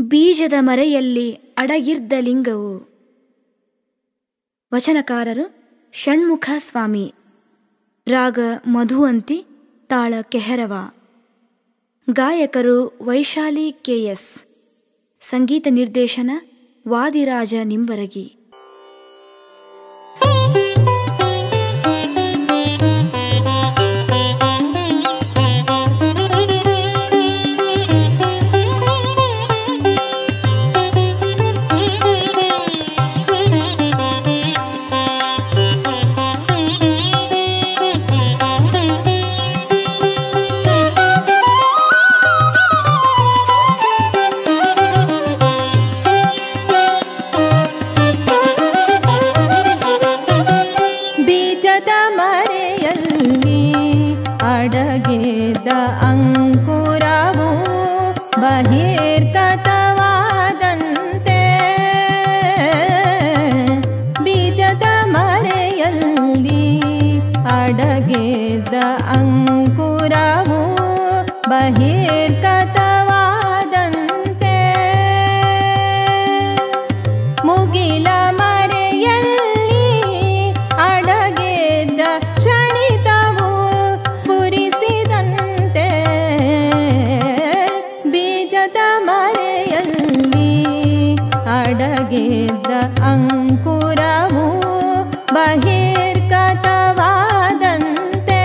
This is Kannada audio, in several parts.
ಬೀಜದ ಮರೆಯಲ್ಲಿ ಅಡಗಿರ್ದ ಲಿಂಗವು ವಚನಕಾರರು ಷಣ್ಮುಖ ಸ್ವಾಮಿ ರಾಗ ಮಧುವಂತಿ ತಾಳ ಕೆಹರವ ಗಾಯಕರು ವೈಶಾಲಿ ಕೆಎಸ್ ಸಂಗೀತ ನಿರ್ದೇಶನ ವಾದಿರಾಜ ನಿಂಬರಗಿ ಬೀಜದ ಮರೆಯಲ್ಲಿ ಅಡಗಿದ ಅಂಕುರವು ಬಹಿರ್ಗತವಾದಂತೆ ಬೀಜದ ಮರೆಯಲ್ಲಿ ಅಡಗಿದ ಅಂಕುರವು ಬಹಿರ್ಗತವಾದಂತೆ ಮುಗಿಲ ಮರೆಯಲ್ಲಿ ಅಡಗಿದ್ದ ಕ್ಷಣಿತವು ಸ್ಫುರಿಸಿದಂತೆ ಬೀಜದ ಮರೆಯಲ್ಲಿ ಅಡಗಿದ್ದ ಅಂಕುರವು ಬಹಿರ್ಗತವಾದಂತೆ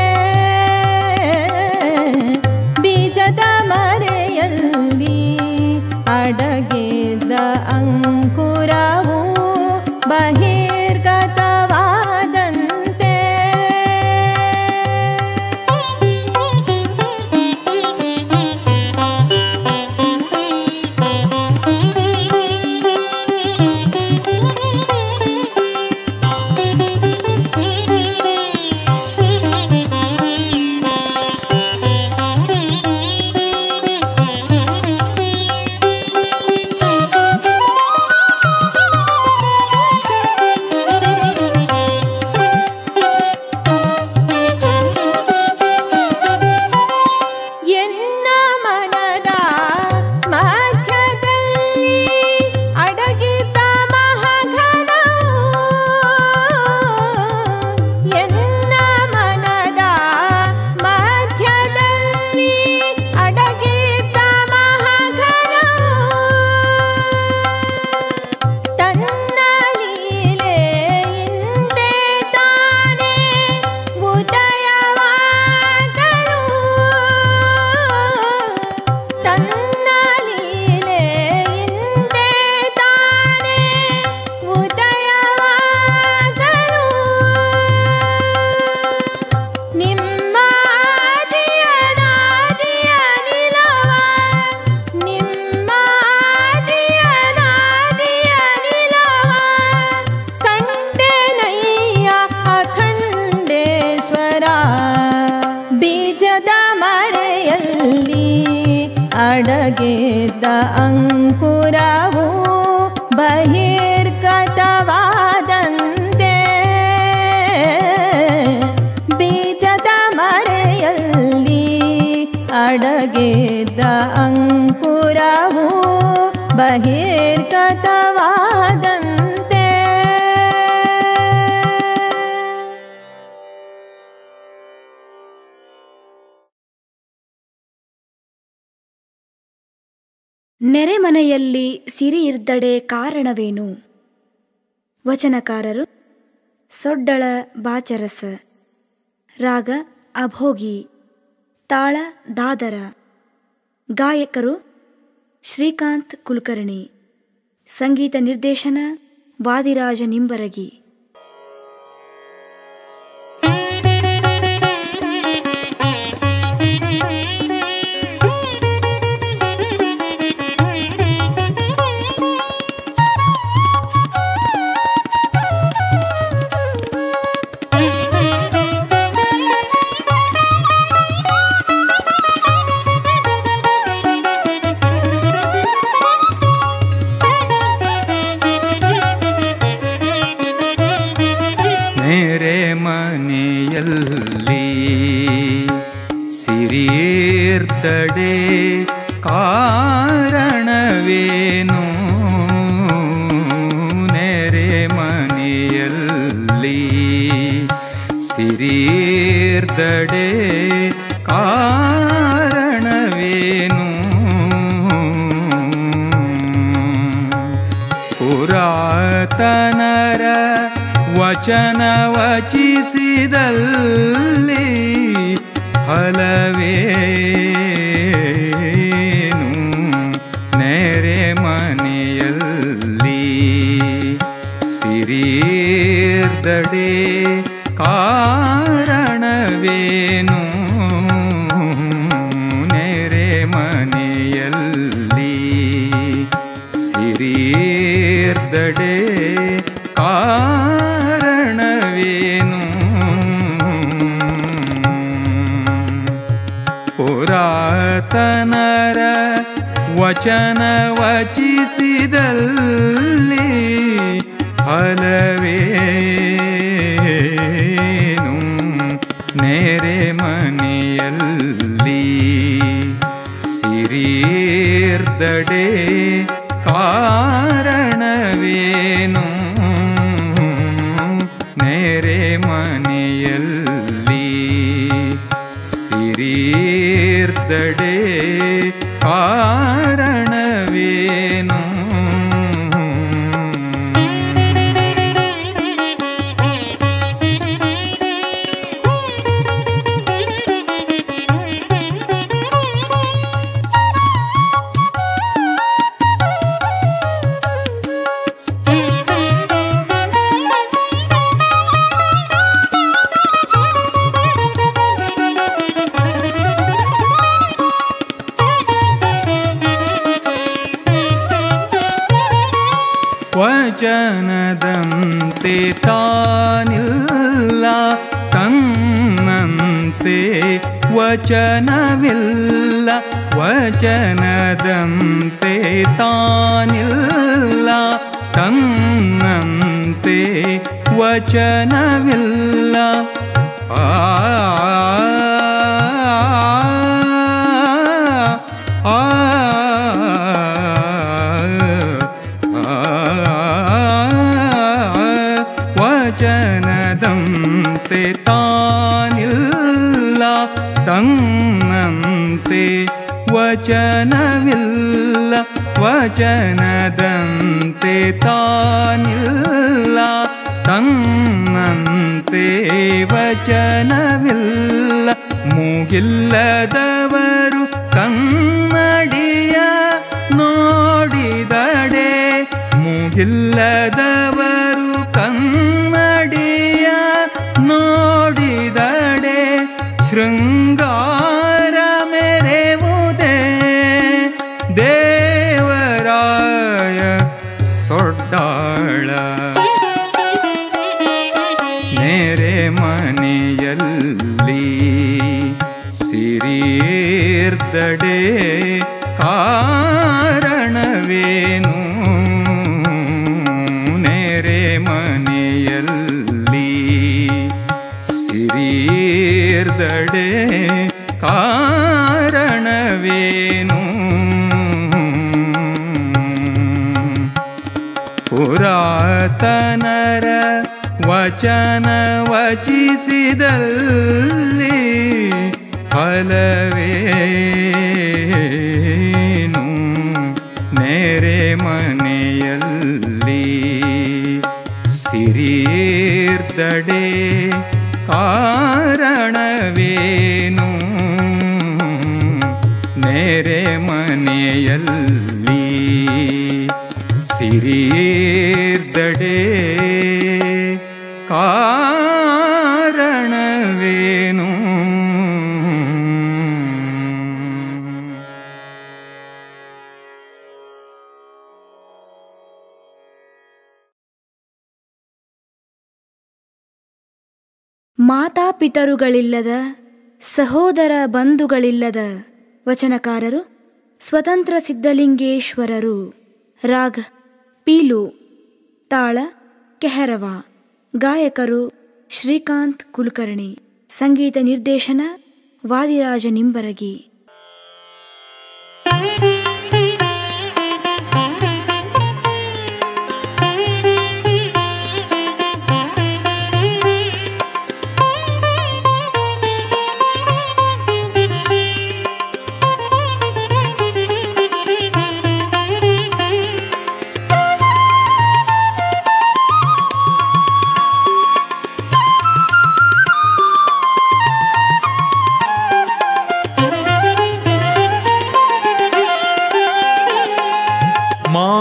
ಬೀಜದ ಮರೆಯಲ್ಲಿ ಅಡಗಿದ್ದ ಅಂಕುರವು ಬಹಿರ್ಗತವಾದಂತೆ ಎನ್ನ ಮನದ ಮಧ್ಯದಲ್ಲಿ ಅಡಗಿದ್ದ ಮಹಾಘನವು ಎನ್ನ ಮನದ ಮಧ್ಯದಲ್ಲಿ ಅಡಗಿದ್ದ ಮಹಾಘನವು ತನ್ನ ಲೀಲೆಯಿಂದೇ ತಾನೇ ಉದಯವಾಗಲು ತನ್ನ ಲೀಲೆಯಿಂದೇ ತಾನೇ ಉದಯವಾಗಲು ನಿಮ್ಮ ದಿಯನಾದಿಯ ನಿಲವ ನಿಮ್ಮ ದಿಯನಾದಿಯ ನಿಲವ ಕಂಡೆನಯ್ಯ ಅಖಂಡೇಶ್ವರ ಬೀಜದ ಮರೆಯಲ್ಲಿ ಅಡಗಿದ್ದ ಅಂಕುರವು ಬಹಿರ್ಗತವಾದಂತೆ ಬೀಜದ ಮರೆಯಲ್ಲಿ ಅಡಗಿದ್ದ ಅಂಕುರವು ಬಹಿರ್ಗತವಾದಂತೆ ನೆರೆಮನೆಯಲ್ಲಿ ಸಿರಿಯಿರ್ದಡೆ ಕಾರಣವೇನು ವಚನಕಾರರು ಸೊಡ್ಡಳ ಬಾಚರಸ ರಾಗ ಅಭೋಗಿ ತಾಳ ದಾದರ ಗಾಯಕರು ಶ್ರೀಕಾಂತ್ ಕುಲಕರ್ಣಿ ಸಂಗೀತ ನಿರ್ದೇಶನ ವಾದಿರಾಜ ನಿಂಬರಗಿ ಿ ಕಾರಣವೇನು ನೆರೆ ಮನೆಯಲ್ಲಿ ಸಿರೀರ್ದಡೆ ಕಾರಣವೇನು ಪುರಾತನರ ವಚನ ವಚಿಸಿದಲ್ಲಿ ಫಲವೇನು ನೆರೆ ಮನೆಯಲ್ಲಿ ಸಿರೀರ್ದಡೆ ಕಾರಣವೇನು ನೆರೆ ಮನೆಯಲ್ಲಿ ಸಿರೀರ್ದಡೆ ಕಾರಣವೇನು ಪುರಾತನರ ವಚನ ವಚಿಸಿದಲ್ಲಿ ಫಲವೇನು ನೆರೆ ಮನೆಯಲ್ಲಿ ಸಿರೀರ್ದಡೆ ಕಾರಣವೇನು ನೆರೆ ಮನೆಯಲ್ಲಿ ಸಿರೀರ್ದಡೆ ಕಾರಣವೇನು ವಚನದಂತೆ ತಾನಿಲ್ಲ ತನ್ನಂತೆ ವಚನವಿಲ್ಲ ವಚನದಂತೆ ತಾನಿಲ್ಲ ತನ್ನಂತೆ ವಚನವಿಲ್ಲ ಆ ಆ ವಚನದಂತೆ ತಾನಿಲ್ಲ ತನ್ನಂತೆ ವಚನವಿಲ್ಲ ವಚನದಂತೆ ತಾನಿಲ್ಲ ತನ್ನಂತೆ ವಚನವಿಲ್ಲ ಮೂಗಿಲ್ಲದವರು ಕನ್ನಡಿಯ ನೋಡಿದಡೆ ಮೂಗಿಲ್ಲದವರು ಕನ್ನಡಿಯ ನೋಡಿದಡೆ ಶೃಂಗಾರ ಮೆರೆವುದೇ ದೇವರಾಯ ಸೊಡ್ಡಾಳ ನೆರೆ ಮನೆಯಲ್ಲಿ ಸಿರೀರ್ದಡೆ ಕಾರಣವೇನು ನೆರೆ ಮನೆಯಲ್ಲಿ ಸಿರೀರ್ದಡೆ ಕಾರಣವೇನು ಪುರಾತನರ ವಚನ ವಚಿಸಿದಲ್ಲಿ ಫಲವೇನು ನೆರೆ ಮನೆಯಲ್ಲಿ ಸಿರೀರ್ದಡೆ ಕಾರಣವೇನು ನೆರೆ ಮನೆಯಲ್ಲಿ ಸಿರೀರ್ದಡೆ ಕಾರಣವೇನು ಮಾತಾಪಿತರುಗಳಿಲ್ಲದ ಸಹೋದರ ಬಂಧುಗಳಿಲ್ಲದ ವಚನಕಾರರು ಸ್ವತಂತ್ರ ಸಿದ್ಧಲಿಂಗೇಶ್ವರರು ರಾಗ ಪೀಲು ತಾಳ ಕೆಹರವ ಗಾಯಕರು ಶ್ರೀಕಾಂತ್ ಕುಲಕರ್ಣಿ ಸಂಗೀತ ನಿರ್ದೇಶನ ವಾದಿರಾಜ ನಿಂಬರಗಿ Thank you.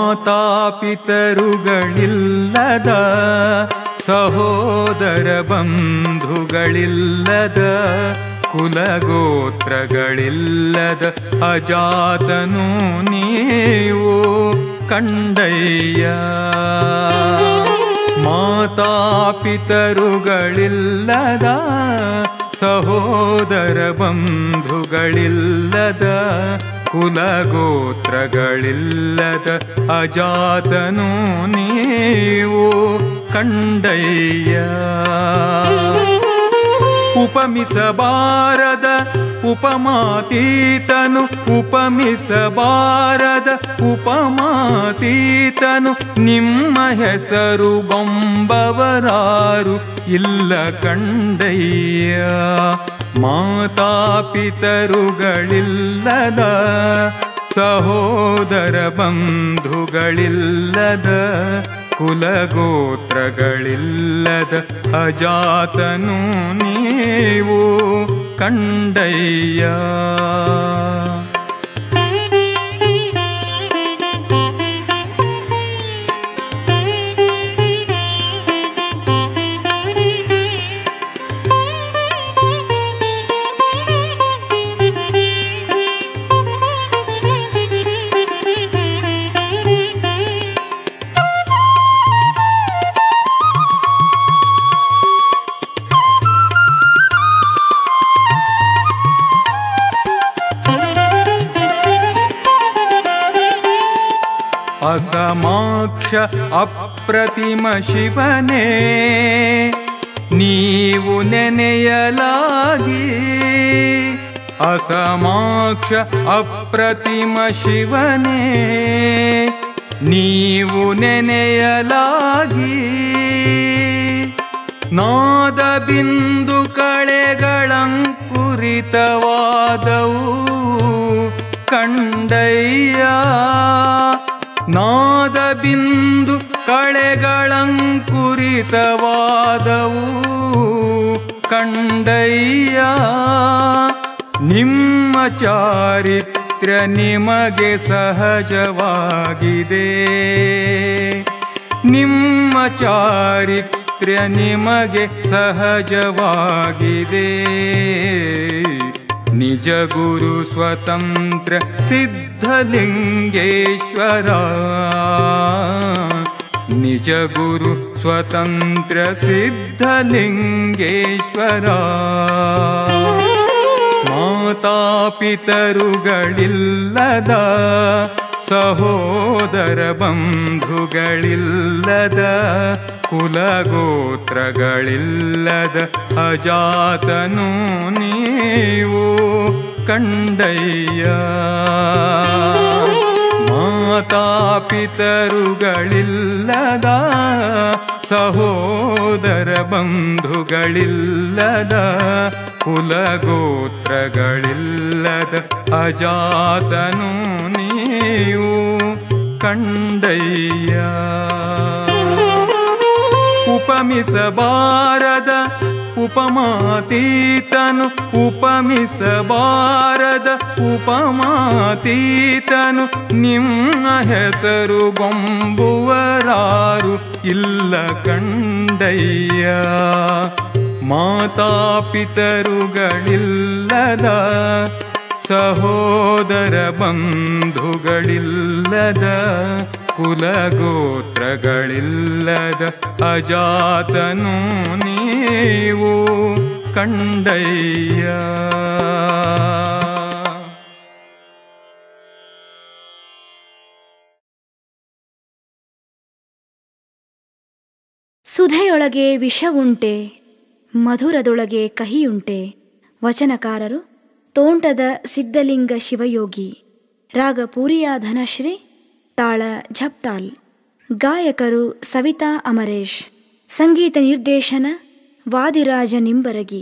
ಮಾತಾಪಿತರುಗಳಿಲ್ಲದ ಸಹೋದರ ಬಂಧುಗಳಿಲ್ಲದ ಕುಲಗೋತ್ರಗಳಿಲ್ಲದ ಅಜಾತನು ನೀವು ಕಂಡಯ್ಯ ಮಾತಾಪಿತರುಗಳಿಲ್ಲದ ಸಹೋದರ ಬಂಧುಗಳಿಲ್ಲದ ಕುಲಗೋತ್ರಗಳಿಲ್ಲದ ಅಜಾತನು ನೀವು ಕಂಡಯ್ಯ ಉಪಮಿಸಬಾರದ ಉಪಮಾತೀತನು ಉಪಮಿಸಬಾರದ ಉಪಮಾತೀತನು ನಿಮ್ಮ ಹೆಸರು ಗೊಂಬವರಾರು ಇಲ್ಲ ಕಂಡಯ್ಯ ಮಾತಾಪಿತರುಗಳಿಲ್ಲದ ಸಹೋದರ ಬಂಧುಗಳಿಲ್ಲದ ಕುಲಗೋತ್ರಗಳಿಲ್ಲದ ಅಜಾತನು ನೀವು ಕಂಡಯ್ಯ ಅಸಮಾಕ್ಷ ಅಪ್ರತಿಮ ಶಿವನೇ ನೀವು ನೆನೆಯಲಾಗಿ ಅಸಮಾಕ್ಷ ಅಪ್ರತಿಮ ಶಿವನೇ ನೀವು ನೆನೆಯಲಾಗಿ ನಾದ ಬಿಂದು ಕಳೆಗಳಂಕುರಿತವಾದವು ಕಂಡಯ್ಯ ನಾದ ಬಿಂದು ಕಳೆಗಳಂಕುರಿತವಾದವು ಕಂಡಯ್ಯ ನಿಮ್ಮ ಚಾರಿತ್ರ್ಯ ನಿಮಗೆ ಸಹಜವಾಗಿದೆ ನಿಮ್ಮ ಚಾರಿತ್ರ್ಯ ನಿಮಗೆ ಸಹಜವಾಗಿದೆ ನಿಜ ಗುರು ಸ್ವತಂತ್ರ ಸಿದ್ಧಲಿಂಗೇಶ್ವರ ನಿಜ ಗುರು ಸ್ವತಂತ್ರ ಸಿದ್ಧಲಿಂಗೇಶ್ವರ ಮಾತಾಪಿತರುಗಳಿಲ್ಲದ ಸಹೋದರ ಬಂಧುಗಳಿಲ್ಲದ ಕುಲಗೋತ್ರಗಳಿಲ್ಲದ ಅಜಾತನು ನೀವು ಕಂಡಯ್ಯ ಮಾತಾಪಿತರುಗಳಿಲ್ಲದ ಸಹೋದರ ಬಂಧುಗಳಿಲ್ಲದ ಕುಲಗೋತ್ರಗಳಿಲ್ಲದ ಅಜಾತನು ನೀವು ಕಂಡಯ್ಯ ಉಪಮಿಸಬಾರದ ಉಪಮಾತೀತನು ಉಪಮಿಸಬಾರದ ಉಪಮಾತೀತನು ನಿಮ್ಮ ಹೆಸರು ಗೊಂಬುವರಾರು ಇಲ್ಲ ಕಂಡಯ್ಯ ಮಾತಾಪಿತರುಗಳಿಲ್ಲದ ಸಹೋದರ ಬಂಧುಗಳಿಲ್ಲದ ಕುಲಗೋತ್ರಗಳಿಲ್ಲದ ಅಜಾತನು ನೀವು ಕಂಡಯ್ಯ ಸುಧೆಯೊಳಗೆ ವಿಷವುಂಟೆ ಮಧುರದೊಳಗೆ ಕಹಿಯುಂಟೆ ವಚನಕಾರರು ತೋಂಟದ ಸಿದ್ಧಲಿಂಗ ಶಿವಯೋಗಿ ರಾಗ ಪೂರಿಯ ಧನಶ್ರೀ ತಾಳ ಝಪ್ತಾಲ್ ಗಾಯಕರು ಸವಿತಾ ಅಮರೇಶ್ ಸಂಗೀತ ನಿರ್ದೇಶನ ವಾದಿರಾಜ ನಿಂಬರಗಿ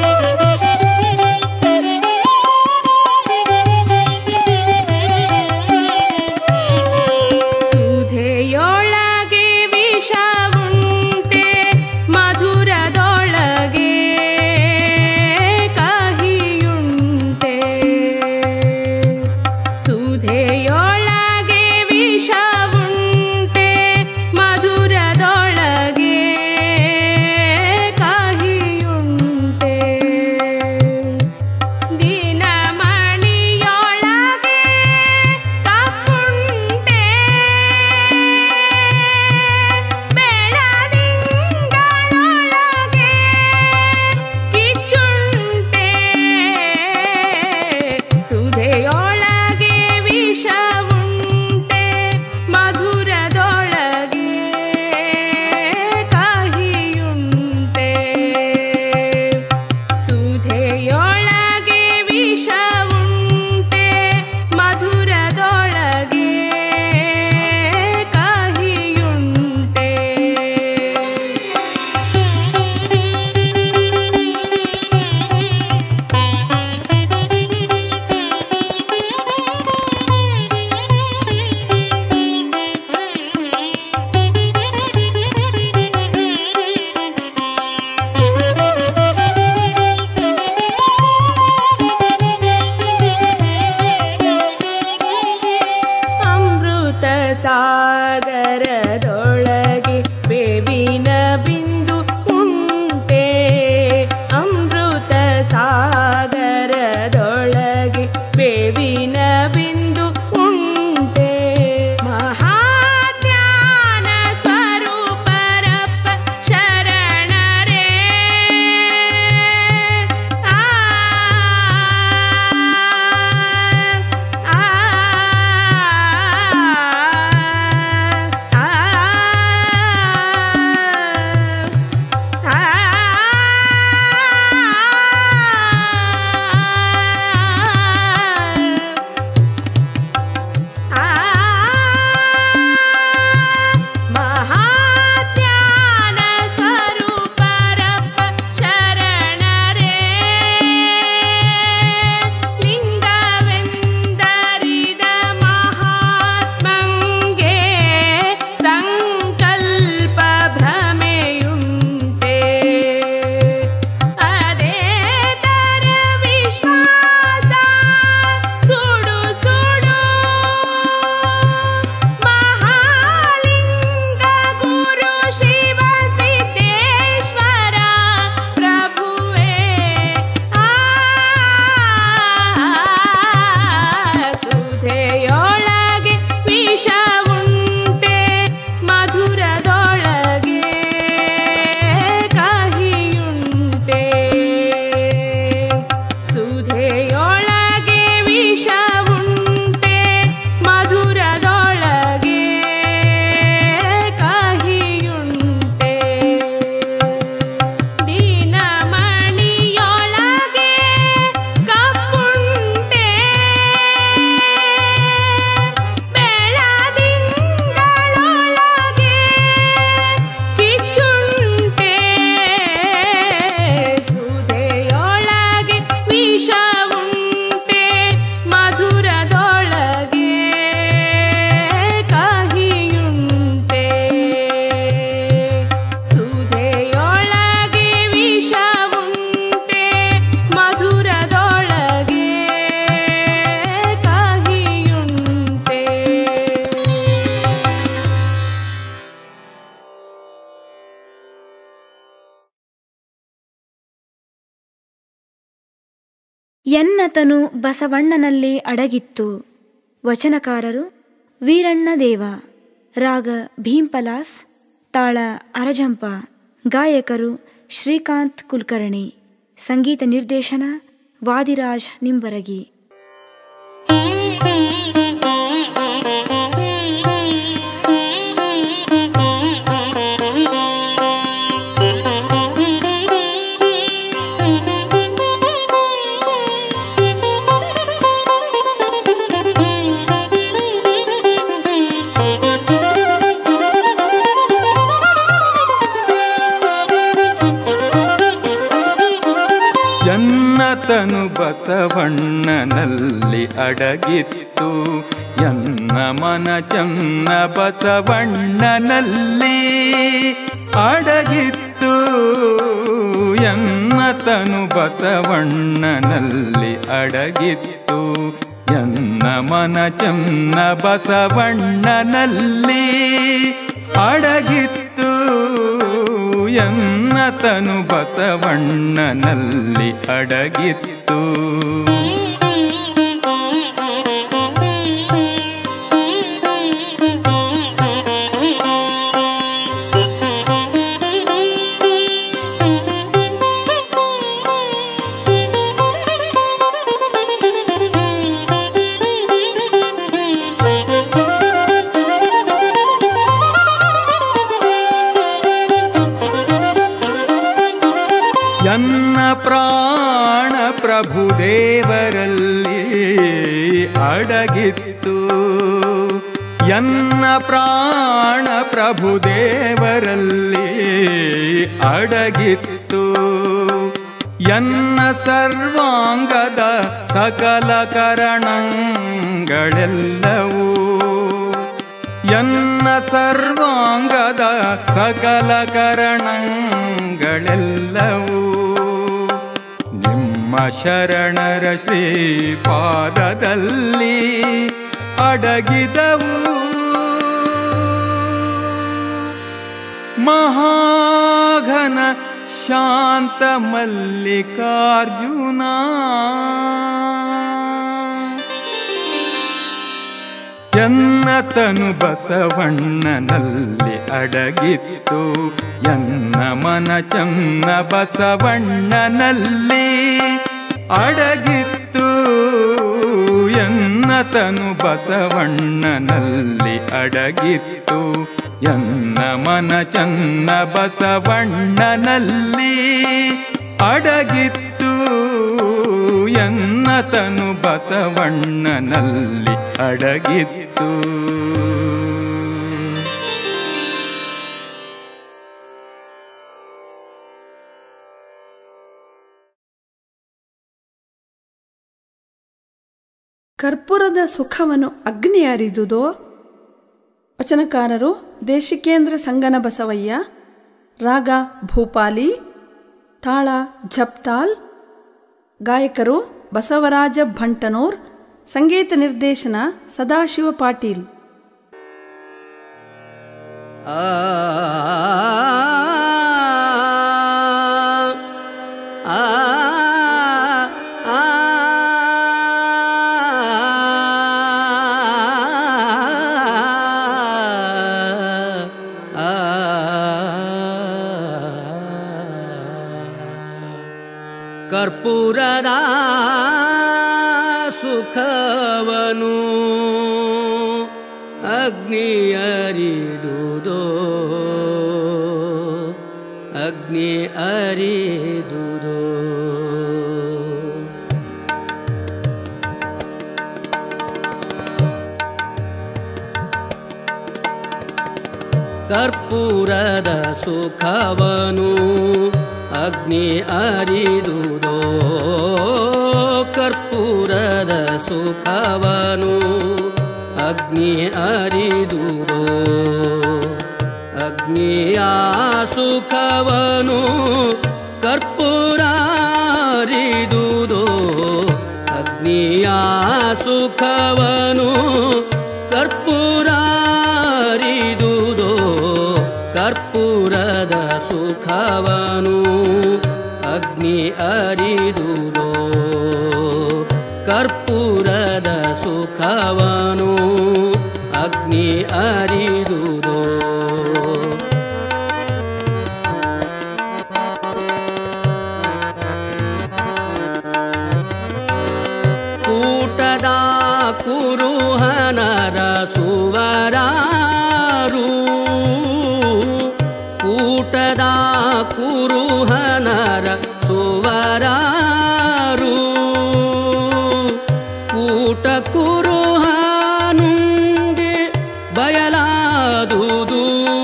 Thank you. ಸುಧೆಯೊಳಗೆ ವಿಷವುಂಟೆ ಮಧುರದೊಳಗೆ ಕಹಿಯುಂಟೆ ಸುಧೆಯೊಳಗೆ ವಿಷವುಂಟೆ ಮಧುರದೊಳಗೆ ಕಹಿಯುಂಟೆ ಅಮೃತ ಸಾಗರದೊಳಗೆ ಬೇವಿನ ಬಿಂದು ಉಂಟೆ ಅಮೃತ ಸಾಗರದೊಳಗೆ ಬೇವಿನ ಬಿಂದು ಉಂಟೆ ಮಹಾಜ್ಞಾನ ಸ್ವರೂಪರಪ್ಪ ಶರಣರೇ ಆ ಆ ಮಹಾಜ್ಞಾನ ಸ್ವರೂಪರಪ್ಪ ಶರಣರೇ ಲಿಂಗವೆಂದರಿದ ಮಹಾತ್ಮಂಗೆ ಸಂಕಲ್ಪ ಭ್ರಮೆಯುಂಟೆ ಅದೇ ತರ ವಿಶ್ವಾಸ ಸುಡು ಸುಡು ಮಹಾಲಿಂಗ ಗುರು ಶಿವ ಸಿದ್ದೇಶ್ವರ ಪ್ರಭುವೇ ಆ ಸುಧೆಯೊಳಗೆ ವಿಷವುಂಟೆ ಮಧುರದೊಳಗೆ ಕಹಿಯುಂಟೆ ಸುಧೆಯೊಳಗೆ ವಿಷವುಂಟೆ ಮಧುರದೊಳಗೆ ಕಹಿಯುಂಟೆ ದೀನಮಣಿಯೊಳಗೆ ಕಪ್ಪುಂಟೆ ಬೆಳದಿಂಗಳೊಳಗೆ ಕಿಚ್ಚುಂಟೆ ಸುಧೆಯೊಳಗೆ ವಿಷವುಂಟೆ ಮಧುರದೊಳಗೆ ಕಹಿಯುಂಟೆ ಸುಧೆಯೊಳಗೆ ವಿಷವುಂಟೆ ಮಧುರದೊಳಗೆ ಕಹಿಯುಂಟೆ ಎನ್ನತನು ಬಸವಣ್ಣನಲ್ಲಿ ಅಡಗಿತ್ತು ವಚನಕಾರರು ವೀರಣ್ಣ ದೇವ ರಾಗ ಭೀಂಪಲಾಸ್ ತಾಳ ಅರಜಂಪ ಗಾಯಕರು ಶ್ರೀಕಾಂತ್ ಕುಲಕರ್ಣಿ ಸಂಗೀತ ನಿರ್ದೇಶನ ವಾದಿರಾಜ್ ನಿಂಬರಗಿ ಎನ್ನತನು ಬಸವಣ್ಣನಲ್ಲಿ ಅಡಗಿತ್ತು ಎನ್ನ ಮನ ಚನ್ನ ಬಸವಣ್ಣನಲ್ಲಿ ಅಡಗಿತ್ತು ಎನ್ನತನು ಬಸವಣ್ಣನಲ್ಲಿ ಅಡಗಿತ್ತು ಎನ್ನ ಮನ ಚನ್ನ ಬಸವಣ್ಣನಲ್ಲಿ ಅಡಗಿತ್ತು ಎನ್ನತನು ಬಸವಣ್ಣನಲ್ಲಿ ಅಡಗಿತ್ತು ಅಡಗಿತ್ತು ಎನ್ನ ಪ್ರಾಣ ಪ್ರಭುದೇವರಲ್ಲಿ ಅಡಗಿತ್ತು ಎನ್ನ ಸರ್ವಾಂಗದ ಸಕಲ ಕರಣಗಳೆಲ್ಲವೂ ಎನ್ನ ಸರ್ವಾಂಗದ ಸಕಲ ಕರಣಗಳೆಲ್ಲವೂ ನಿಮ್ಮ ಶರಣರ ಶ್ರೀಪಾದದಲ್ಲಿ ಅಡಗಿದವು ಮಹಾಘನ ಶಾಂತ ಮಲ್ಲಿಕಾರ್ಜುನ ಎನ್ನತನು ಬಸವಣ್ಣನಲ್ಲಿ ಅಡಗಿತ್ತು ಎನ್ನ ಮನ ಚನ್ನ ಬಸವಣ್ಣನಲ್ಲಿ ಅಡಗಿತ್ತು ಎನ್ನತನು ಬಸವಣ್ಣನಲ್ಲಿ ಅಡಗಿತ್ತು ಎನ್ನ ಮನ ಚನ್ನ ಬಸವಣ್ಣನಲ್ಲಿ ಅಡಗಿತ್ತು ಎನ್ನತನು ಬಸವಣ್ಣನಲ್ಲಿ ಅಡಗಿತ್ತು ಕರ್ಪೂರದ ಸುಖವನ್ನು ಅಗ್ನಿ ಅರಿದುದೋ ವಚನಕಾರರು ದೇಶಿಕೇಂದ್ರ ಸಂಗನ ಬಸವಯ್ಯ ರಾಗ ಭೂಪಾಲಿ ತಾಳ ಝಪ್ತಾಲ್ ಗಾಯಕರು ಬಸವರಾಜ ಭಂಟನೂರ್ ಸಂಗೀತ ನಿರ್ದೇಶನ ಸದಾಶಿವ ಪಾಟೀಲ್ ಆ ಆ ಆ ಕರ್ಪೂರದ ಸುಖವನು ಅಗ್ನಿ ಅರಿದುದೋ ಅಗ್ನಿ ಅರಿದುದೋ ಕರ್ಪೂರದ ಸುಖವನು ಅಗ್ನಿ ಅರಿದುದೋ ಕರ್ಪೂರದ ಸುಖವನು ಅಗ್ನಿ ಅರಿದುದೋ ಅಗ್ನಿಯ ಸುಖವನು ಕರ್ಪೂರ ಅರಿದುದೋ ಅಗ್ನಿಯ ಸುಖವನು ಕರ್ಪೂರ ಅರಿದುದೋ ಕರ್ಪೂರದ ಸುಖವನು ಅಗ್ನಿ ಅರಿದುದೋ ಕರ್ಪೂರದ ಸುಖವನು ಅಗ್ನಿ ಅರಿದುದೋ ಕೂಟದ ಕುರುಹನರ ಸುವರಾರು ಕೂಟದ ಕುರುಹನರ ಸುವರಾರು ಕೂಟ ಕುರುಹನುಂಗೆ ಬಯಲಾದುದು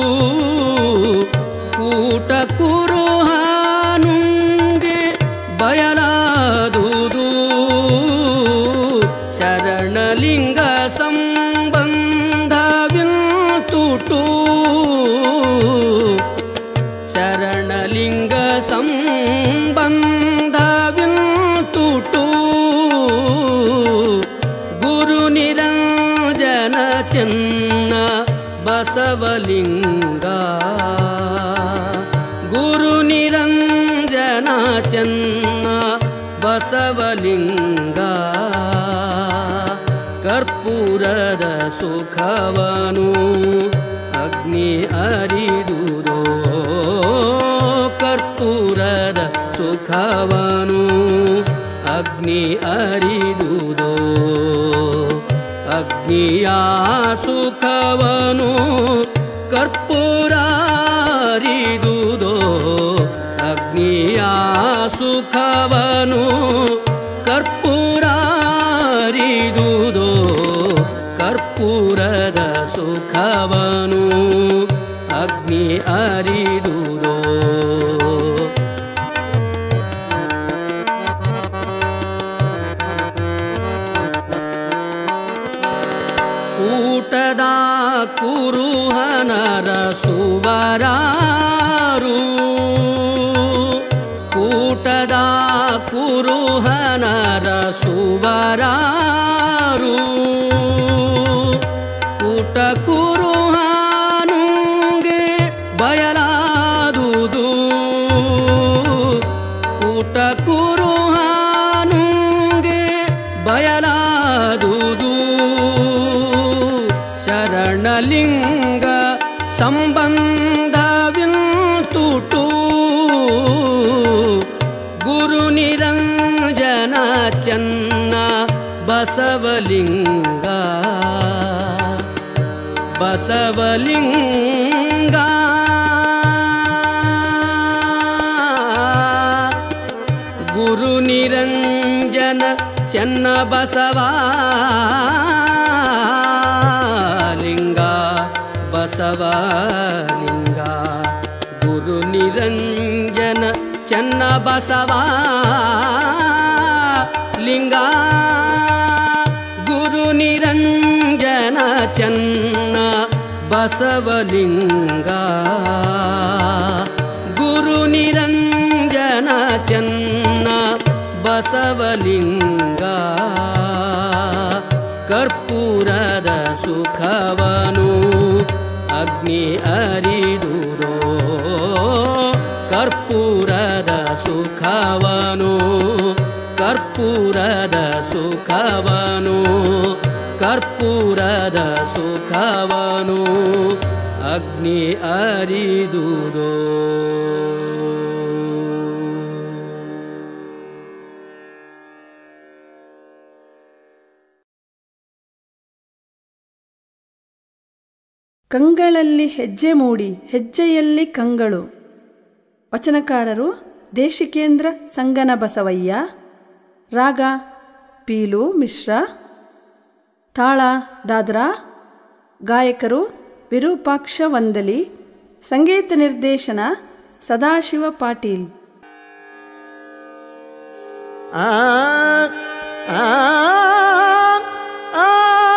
ಕೂಟ ಕುರುಹನುಂಗೆ ಬಯಲಾದುದು ಶರಣಲಿಂಗ ಸಂಬಂಧವಿಂತುಟು ಶರಣಲಿಂಗ ಸಂಬಂಧವಿಂತುಟು ಗುರು ನಿರಂಜನ ಚೆನ್ನ ಬಸವಲಿಂಗ ಗುರು ನಿರಂಜನ ಚೆನ್ನ ಬಸವಲಿಂಗ ಕರ್ಪೂರದ ಸುಖವನು ಅಗ್ನಿ ಅರಿದುದೋ ಕರ್ಪೂರದ ಸುಖವನು ಅಗ್ನಿ ಅರಿದುದೋ ಅಗ್ನಿಯ ಸುಖವನು ಕರ್ಪೂರ ಅರಿದುದೋ ಅಗ್ನಿಯ ಸುಖವನು ಕರ್ಪೂರ ಅರಿದುದೋ ಕೂಟದ ಕುರುಹನರ ಸುವರಾರು ಕೂಟದ ಕುರುಹನರ ಸುವರಾರು ಕೂಟ ಕುರುಹಾನುಗೆ ಬಯಲಾದುದು ಕೂಟ ಕುರುಹಾನುಗೆ ಬಯಲಾದುದು ಶರಣಲಿಂಗ ಸಂಬಂಧವಿಂತುಟು ಗುರು ನಿರಂಜನ ಚನ್ನ ಬಸವಲಿಂಗ ಬಸವಲಿಂಗ ಗುರು ನಿರಂಜನ ಚೆನ್ನ ಬಸವ ಲಿಂಗ ಬಸವಲಿಂಗ ಗುರು ನಿರಂಜನ ಚೆನ್ನ ಬಸವ ಲಿಂಗ ಗುರು ನಿರಂಜನ ಚೆನ್ನ ಬಸವಲಿಂಗ ಗುರು ನಿರಂಜನ ಚೆನ್ನ ಬಸವಲಿಂಗ ಕರ್ಪೂರದ ಸುಖವನು ಅಗ್ನಿ ಅರಿದುದೋ ಕರ್ಪೂರದ ಸುಖವನು ಕರ್ಪೂರದ ಸುಖವನು ಕರ್ಪೂರದ ಸುಖವನು ಅಗ್ನಿ ಅರಿದುದೋ ಕಂಗಳಲ್ಲಿ ಹೆಜ್ಜೆ ಮೂಡಿ ಹೆಜ್ಜೆಯಲ್ಲಿ ಕಂಗಳು ವಚನಕಾರರು ದೇಶಿಕೇಂದ್ರ ಸಂಗನ ಬಸವಯ್ಯ ರಾಗ ಪೀಲು ಮಿಶ್ರ ತಾಳ ದಾದ್ರಾ ಗಾಯಕರು ವಿರೂಪಾಕ್ಷ ವಂದಲಿ ಸಂಗೀತ ನಿರ್ದೇಶನ ಸದಾಶಿವ ಪಾಟೀಲ್ ಆ ಆ ಆ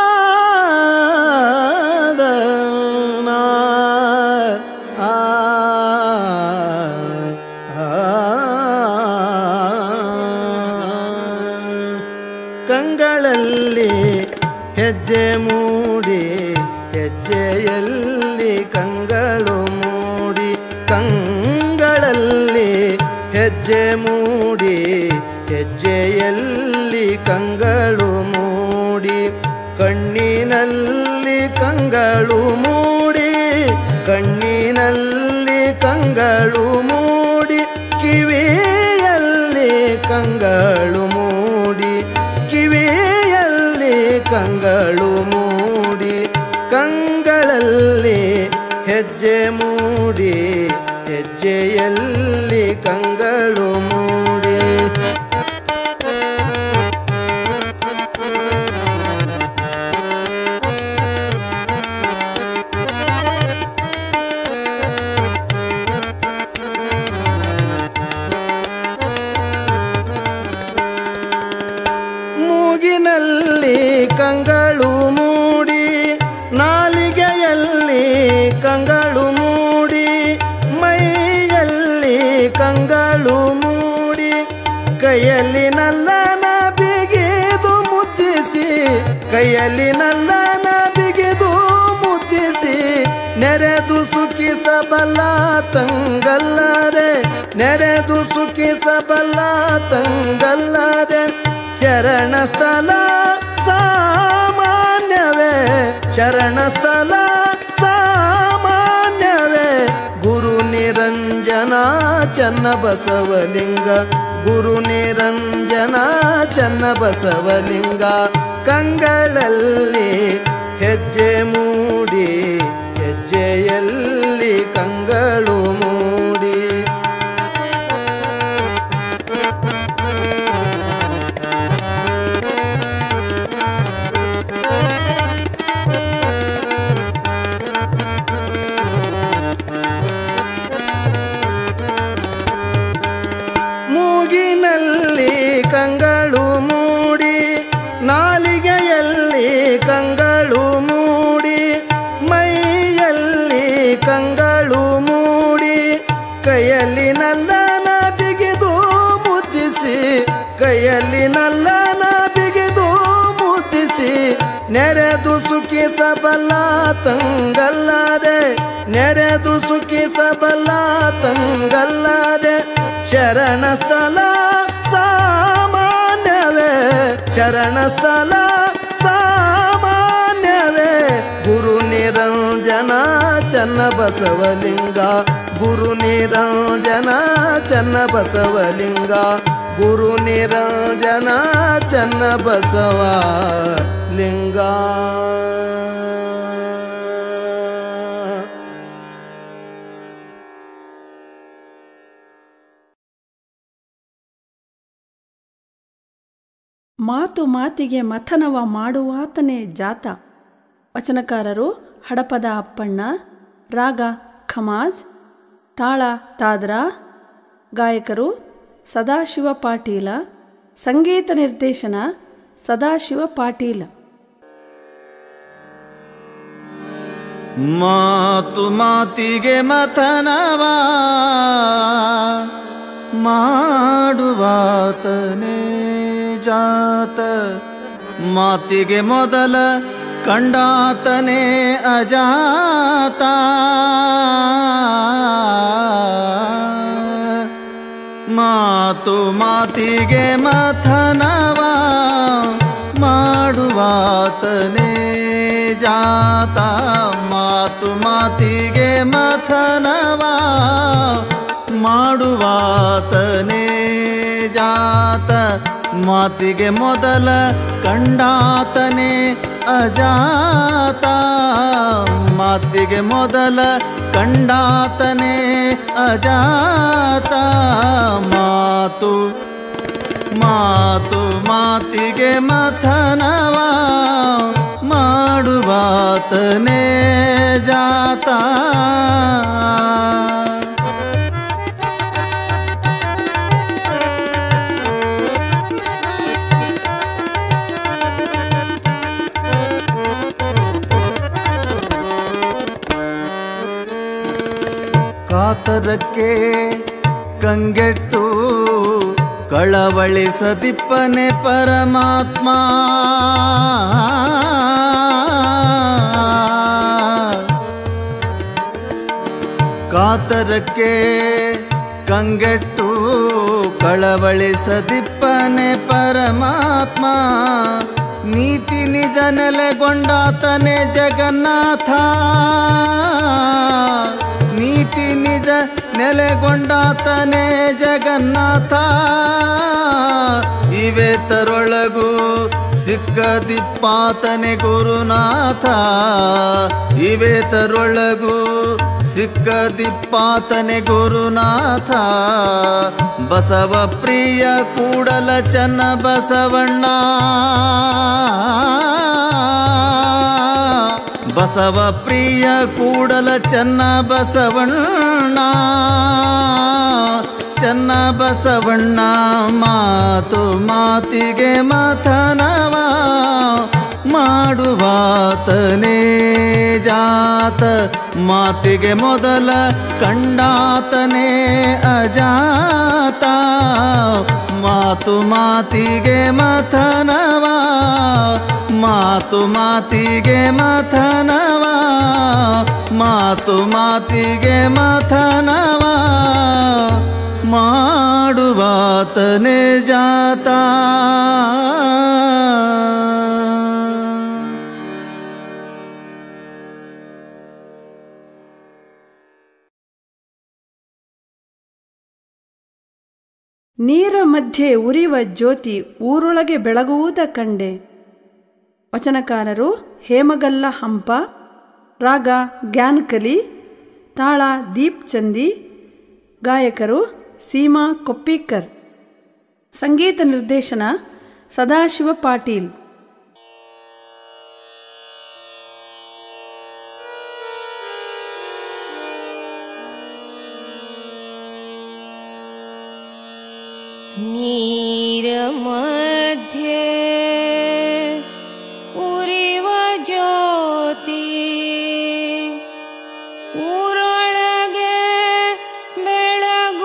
ದ ನಾ ಆ ಕಂಗಳಲ್ಲಿ ಹೆಜ್ಜೆ ಮೂಡಿ ಹೆಜ್ಜೆಯಲ್ಲಿ ಕಂಗಳು ಮೂಡಿ ಕಂಗಳಲ್ಲಿ ಹೆಜ್ಜೆ ಮೂಡಿ ಹೆಜ್ಜೆಯಲ್ಲಿ ಕಂಗಳು ಮೂಡಿ ಕಣ್ಣಿನಲ್ಲಿ ಕಂಗಳು ಮೂಡಿ ಕಣ್ಣಿನಲ್ಲಿ ಕಂಗಳು ಮೂಡಿ ಕಿವಿಯಲ್ಲಿ ಕಂಗಳು ಮೂಡಿ ಕಿವಿಯಲ್ಲಿ ಕಂಗಳು ಮೂಡಿ ಕಂಗಳಲ್ಲಿ ಹೆಜ್ಜೆ ಮೂಡಿ ಹೆಜ್ಜೆಯಲ್ಲಿ ಕಂಗಳು ಮೂಡಿ ಮೂಗಿನಲ್ಲಿ ಕಂಗಳು ಮೂಡಿ ನಾಲಿಗೆಯಲ್ಲಿ ಕಂಗಳು ಮೂಡಿ ಮೈಯಲ್ಲಿ ಕಂಗಳು ಮೂಡಿ ಕೈಯಲ್ಲಿ ನಲ್ಲನ ಬಿಗಿದು ಮುದ್ದಿಸಿ ಕೈಯಲ್ಲಿ ನಲ್ಲನ ಬಿಗಿದು ಮುದ್ದಿಸಿ ನೆರೆದು ಸುಖಿಸಬಲ್ಲ ತಂಗಲ್ಲದೆ ನೆರೆದು ಸುಖಿಸಬಲ್ಲ ತಂಗಲ್ಲದೆ ಶರಣ ಸ್ಥಳ ಸಾಮಾನ್ಯವೇ ಶರಣ ಸ್ಥಳ ಸಾಮಾನ್ಯವೇ ಗುರು ನಿರಂಜನ ಚನ್ನ ಬಸವಲಿಂಗ ಗುರು ನಿರಂಜನ ಚನ್ನ ಬಸವಲಿಂಗ ಕಂಗಳಲ್ಲಿ ಹೆಜ್ಜೆ ಮೂಡಿ ಹೆಜ್ಜೆಯಲ್ಲಿ ಕಂಗಳು ಮೂಡಿ ಮೂಗಿನಲ್ಲಿ ಕಂಗಳು ಮೂಡಿ ನಾಲಿಗೆಯಲ್ಲಿ ಕಂಗಳು ಮೂಡಿ ಕೈಯಲ್ಲಿ ನಲ್ಲನ ಬಿಗಿದು ಮುದ್ದಿಸಿ ಕೈಯಲ್ಲಿ ನಲ್ಲನ ಬಿಗಿದು ಮುದ್ದಿಸಿ ನೆರೆದು ಸುಖಿಸಬಲ್ಲ ತಂಗಲ್ಲದೆ ನೆರೆದು ಸುಖಿಸಬಲ್ಲ ತಂಗಲ್ಲದೆ ಶರಣ ಸ್ಥಳ ಸಾಮಾನ್ಯವೇ ಶರಣ ಸ್ಥಳ ಸಾಮಾನ್ಯವೇ ಗುರು ನಿರಂಜನ ಚನ್ನ ಬಸವಲಿಂಗ ಗುರು ನಿರಂಜನ ಚನ್ನ ಬಸವಲಿಂಗ ಗುರು ನಿರಂಜನ ಚನ್ನ ಬಸವ ಲಿಂಗ ಮಾತು ಮಾತಿಗೆ ಮಥನವ ಮಾಡುವಾತನೇ ಜಾತ ವಚನಕಾರರು ಹಡಪದ ಅಪ್ಪಣ್ಣ ರಾಗ ಖಮಾಜ್ ತಾಳ ತಾದ್ರಾ ಗಾಯಕರು ಸದಾಶಿವ ಪಾಟೀಲ ಸಂಗೀತ ನಿರ್ದೇಶನ ಸದಾಶಿವ ಪಾಟೀಲ ಮಾತು ಮಾತಿಗೆ ಮಥನವ ಮಾಡುವಾತನೇ ಜಾತ ಮಾತಿಗೆ ಮೊದಲ ಕಂಡಾತನೇ ಅಜಾತ ಮಾತು ಮಾತಿಗೆ ಮಥನವ ಮಾಡುವಾತನೇ ಜಾತ ಮಾತು ಮಾತಿಗೆ ಮಥನವ ಮಾಡುವಾತನೇ ಜಾತ ಮಾತಿಗೆ ಮೊದಲ ಕಂಡಾತನೇ ಅಜಾತ ಮಾತಿಗೆ ಮೊದಲ ಕಂಡಾತನೇ ಅಜಾತ ಮಾತು ಮಾತು ಮಾತಿಗೆ ಮಥನವ ಮಾಡುವಾತನೇ ಜಾತ ಕಾತರಕ್ಕೆ ಕಂಗೆಟ್ಟು ಕಳವಳಿಸದಿಪ್ಪನೆ ಪರಮಾತ್ಮ ಕಾತರಕ್ಕೆ ಕಂಗೆಟ್ಟು ಕಳವಳಿಸದಿಪ್ಪನೆ ಪರಮಾತ್ಮ ನೀತಿ ನಿಜ ನೆಲೆಗೊಂಡಾತನೆ ಜಗನ್ನಾಥ ನೀತಿ ನಿಜ ನೆಲೆಗೊಂಡಾತನೆ ಜಗನ್ನಾಥ ಇವೆ ತರೊಳಗು ಸಿಕ್ಕದಿಪ್ಪಾತನೆ ಗುರುನಾಥ ಇವೆ ತರೊಳಗು ಸಿಕ್ಕದಿಪ್ಪಾತನೆ ಗುರುನಾಥ ಬಸವ ಪ್ರಿಯ ಕೂಡಲ ಚನ್ನ ಬಸವಣ್ಣ ಬಸವ ಪ್ರಿಯ ಕೂಡಲ ಚನ್ನ ಬಸವಣ್ಣ ಚನ್ನ ಬಸವಣ್ಣ ಮಾತು ಮಾತಿಗೆ ಮಥನವ ಮಾಡುವಾತನೇ ಜಾತ ಮಾತಿಗೆ ಮೊದಲ ಕಂಡಾತನೇ ಅಜಾತ ಮಾತು ಮಾತಿಗೆ ಮಥನವ ಮಾತು ಮಾತಿಗೆ ಮಥನವ ಮಾತು ಮಾತಿಗೆ ಮಥನವ ಮಾಡುವಾತನೇ ಜಾತ ನೀರ ಮಧ್ಯೆ ಉರಿವ ಜ್ಯೋತಿ ಊರೊಳಗೆ ಬೆಳಗುವುದ ಕಂಡೆ ವಚನಕಾರರು ಹೇಮಗಲ್ಲ ಹಂಪ ರಾಗ ಗ್ಯಾನ್ಕಲಿ ತಾಳ ದೀಪ್ ಚಂದಿ ಗಾಯಕರು ಸೀಮಾ ಕೊಪ್ಪಿಕರ್ ಸಂಗೀತ ನಿರ್ದೇಶನ ಸದಾಶಿವ ಪಾಟೀಲ್ ನೀರ ಮಧ್ಯೆ ಉರಿವ ಜ್ಯೋತಿ ಊರೊಳಗೆ ಬೆಳಗುವುದ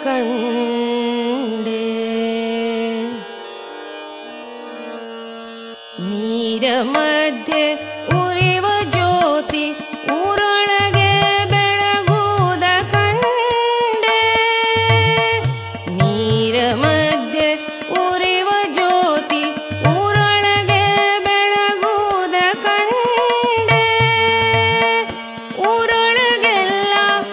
ಕಂಡೆ ನೀರ ಮಧ್ಯೆ ಉರಿವ ಜ್ಯೋತಿ ಊರೊಳಗೆ ಬೆಳಗುವುದ ಕಂಡೆ ನೀರ ಮಧ್ಯೆ ಉರಿವ ಜ್ಯೋತಿ ಊರೊಳಗೆ ಬೆಳಗುವುದ ಕಂಡೆ ಊರೊಳಗೆಲ್ಲ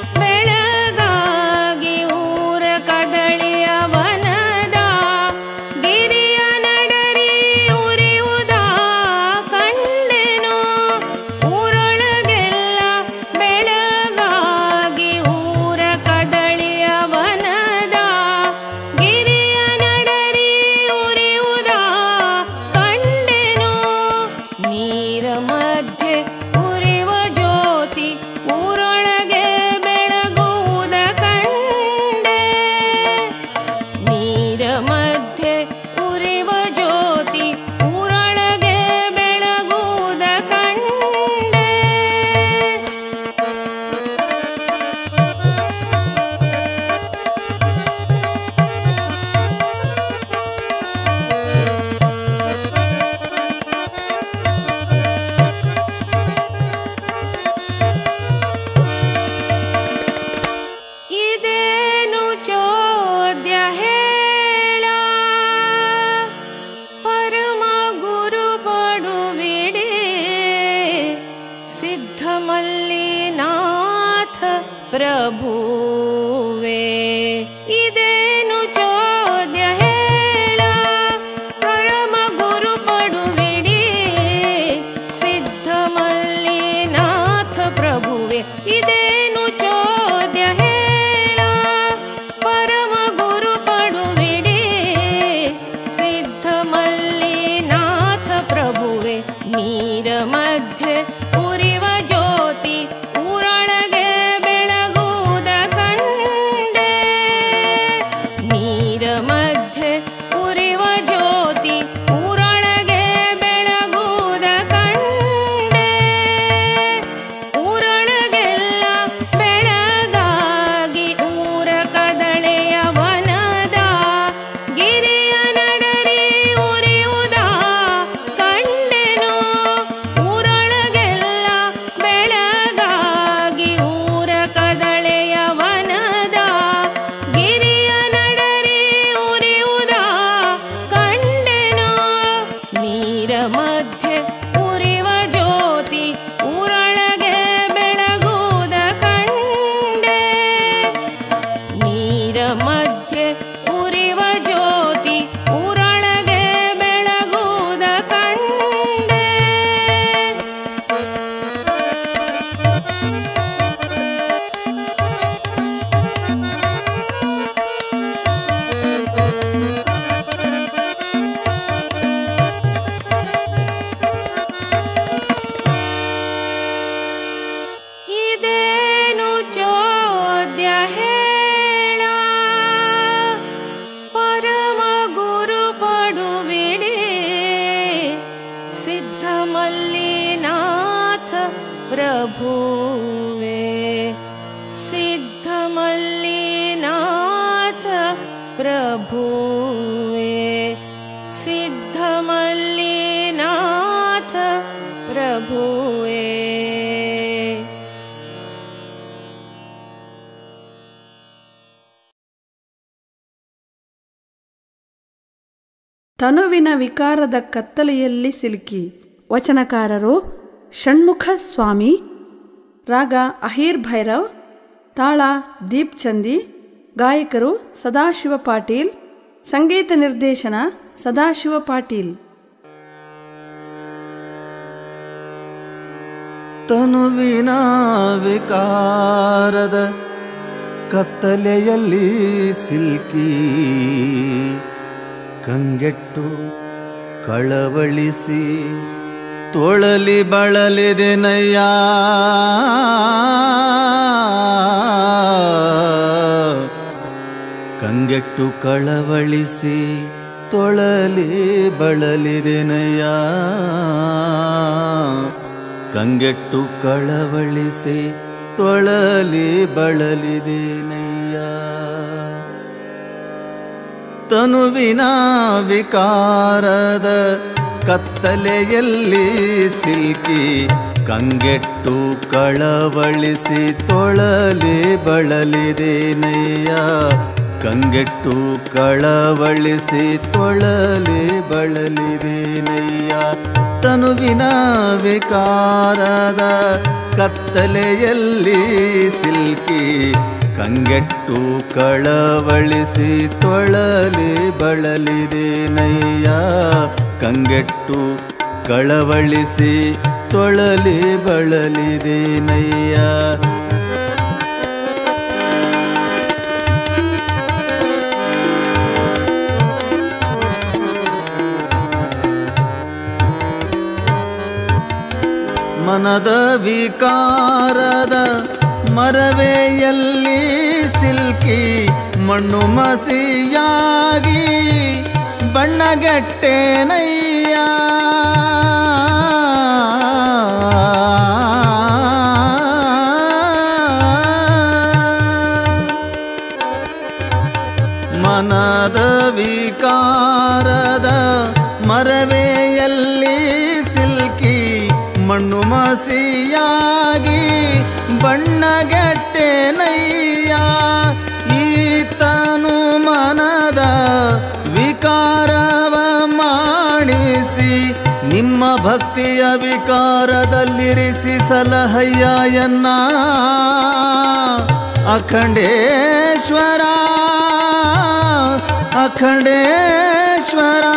ಬೆಳಗಾಗಿ ಊರ ಕದಳಿಯ ವನದ ಗಿರಿಯ ನಡರಿ ಉರಿಯುವುದ ಕಂಡೆನು ಊರೊಳಗೆಲ್ಲ ಬೆಳಗಾಗಿ ಊರ ಕದಳಿಯ ವನದ ಗಿರಿಯ ನಡರಿ ಉರಿಯುವುದ ಕಂಡೆನು ನೀರ ಮಧ್ಯೆ ಉರಿವ ಜ್ಯೋತಿ ಊರೊಳಗೆ ಬೆಳಗುವುದ ಕಂಡೆ ನೀರ ಮಧ್ಯೆ ಉರಿವ ಜ್ಯೋತಿ ಊರೊಳಗೆ ಬೆಳಗುವುದ ಕಂಡೆ ಇದೇನು ಚೋದ್ಯ ಹೇಳ ಪರಮ ಗುರು ಪಡುವಿಡಿ ಸಿದ್ಧ ಮಲ್ಲಿನಾಥ ಪ್ರಭುವೇ ಇದೇನು ಚೋದ್ಯ ಹೇಳ ಪರಮ ಗುರು ಪಡುವಿಡಿ ಸಿದ್ಧ ಮಲ್ಲಿನಾಥ ಪ್ರಭುವೆ ಇದೇನು ಚೋದ್ಯ ಹೇಳ ಪರಮ ಗುರು ಪಡುವಿಡಿ ಸಿದ್ಧ ಮಲ್ಲಿನಾಥ ಪ್ರಭುವೆ ನೀರ ಮಧ್ಯೆ ಉರಿವ ಜ್ಯೋತಿ ಊರೊಳಗೆ ಬೆಳಗುವುದ ಕಂಡೆ ನೀರ ಮಧ್ಯೆ ಉರಿವ ಜ್ಯೋತಿ ಊರೊಳಗೆ ಬೆಳಗುವುದ ಕಂಡೆ ಊರೊಳಗೆಲ್ಲ ಬೆಳಗಾಗಿ ಊರ ಕದಳೆಯ ವನದ ಗಿರಿಯ ನಡರಿ ಉರಿಯುವುದ ಕಂಡೆನು ಊರೊಳಗೆಲ್ಲ ಬೆಳಗಾಗಿ ಊರ ಕದಳೆಯ ವನದ ಗಿರಿಯ ನಡರಿ ಉರಿಯುವುದ ಕಂಡೆನು ನೀರ ಮಧ್ಯೆ ಉರಿವ ಜ್ಯೋತಿ ಊರೊಳಗೆ ಬೆಳಗುವುದ ಕಂಡೆ ನೀರ ಮಧ್ಯೆ ಉರಿವ ಜ್ಯೋತಿ ಊರೊಳಗೆ ಬೆಳಗುವುದ ಕಂಡೆ ಇದೇನು ಚೋದ್ಯ ಹೇಳ ಪರಮ ಗುರು ಪಡುವಿಡಿ ಸಿದ್ಧ ಮಲ್ಲಿನಾಥ ಪ್ರಭುವೇ ಸಿದ್ಧ ಮಲ್ಲಿನಾಥ ಪ್ರಭುವೇ ಸಿದ್ಧ ಮಲ್ಲಿನಾಥ ಪ್ರಭುವೇ ತನುವಿನ ವಿಕಾರದ ಕತ್ತಲೆಯಲ್ಲಿ ಸಿಲುಕಿ ವಚನಕಾರರು ಷಣ್ಮುಖ ಸ್ವಾಮಿ ರಾಗ ಅಹೀರ್ ಭೈರವ್ ತಾಳ ದೀಪ್ ಚಂದಿ ಗಾಯಕರು ಸದಾಶಿವ ಪಾಟೀಲ್ ಸಂಗೀತ ನಿರ್ದೇಶನ ಸದಾಶಿವ ಪಾಟೀಲ್ ತನುವಿನ ವಿಕಾರದ ಕತ್ತಲೆಯಲ್ಲಿ ಸಿಲ್ಕಿ ಕಂಗೆಟ್ಟು ಕಳವಳಿಸಿ ತೊಳಲಿ ಬಳಲಿದೆನಯ್ಯ ಕಂಗೆಟ್ಟು ಕಳವಳಿಸಿ ತೊಳಲಿ ಬಳಲಿದೆನಯ್ಯ ಕಂಗೆಟ್ಟು ಕಳವಳಿಸಿ ತೊಳಲಿ ಬಳಲಿದೆನಯ್ಯ ತನುವಿನ ವಿಕಾರದ ಕತ್ತಲೆಯಲ್ಲಿ ಸಿಲ್ಕಿ ಕಂಗೆಟ್ಟು ಕಳವಳಿಸಿ ತೊಳಲಿ ಬಳಲಿದೆ ನಯ್ಯ ಕಂಗೆಟ್ಟು ಕಳವಳಿಸಿ ತೊಳಲಿ ಬಳಲಿದೆ ನಯ್ಯ ತನುವಿನ ವಿಕಾರದ ಕತ್ತಲೆಯಲ್ಲಿ ಸಿಲ್ಕಿ ಕಂಗೆಟ್ಟು ಕಳವಳಿಸಿ ತೊಳಲಿ ಬಳಲಿದೆ ನಯ್ಯ ಕಂಗೆಟ್ಟು ಕಳವಳಿಸಿ ತೊಳಲಿ ಬಳಲಿದೆ ನಯ್ಯ ಮನದ ವಿಕಾರದ ಮರವೆಯಲ್ಲಿ ಸಿಲ್ಕಿ ಮಣ್ಣು ಮಸಿಯಾಗಿ ಬಣ್ಣಗೆಟ್ಟೆನಯ್ಯ ಮನದ ವಿಕಾರದ ಮರವೆಯಲ್ಲಿ ಸಿಲ್ಕಿ ಮಣ್ಣು ಮಸಿಯಾಗಿ ಬಣ್ಣಗೆಟ್ಟೆನಯ್ಯ ಈತನು ಮನದ ವಿಕಾರವ ಮಾಡಿಸಿ ನಿಮ್ಮ ಭಕ್ತಿಯ ವಿಕಾರದಲ್ಲಿರಿಸಿ ಸಲಹಯ್ಯ ಎನ್ನ ಅಖಂಡೇಶ್ವರ ಅಖಂಡೇಶ್ವರ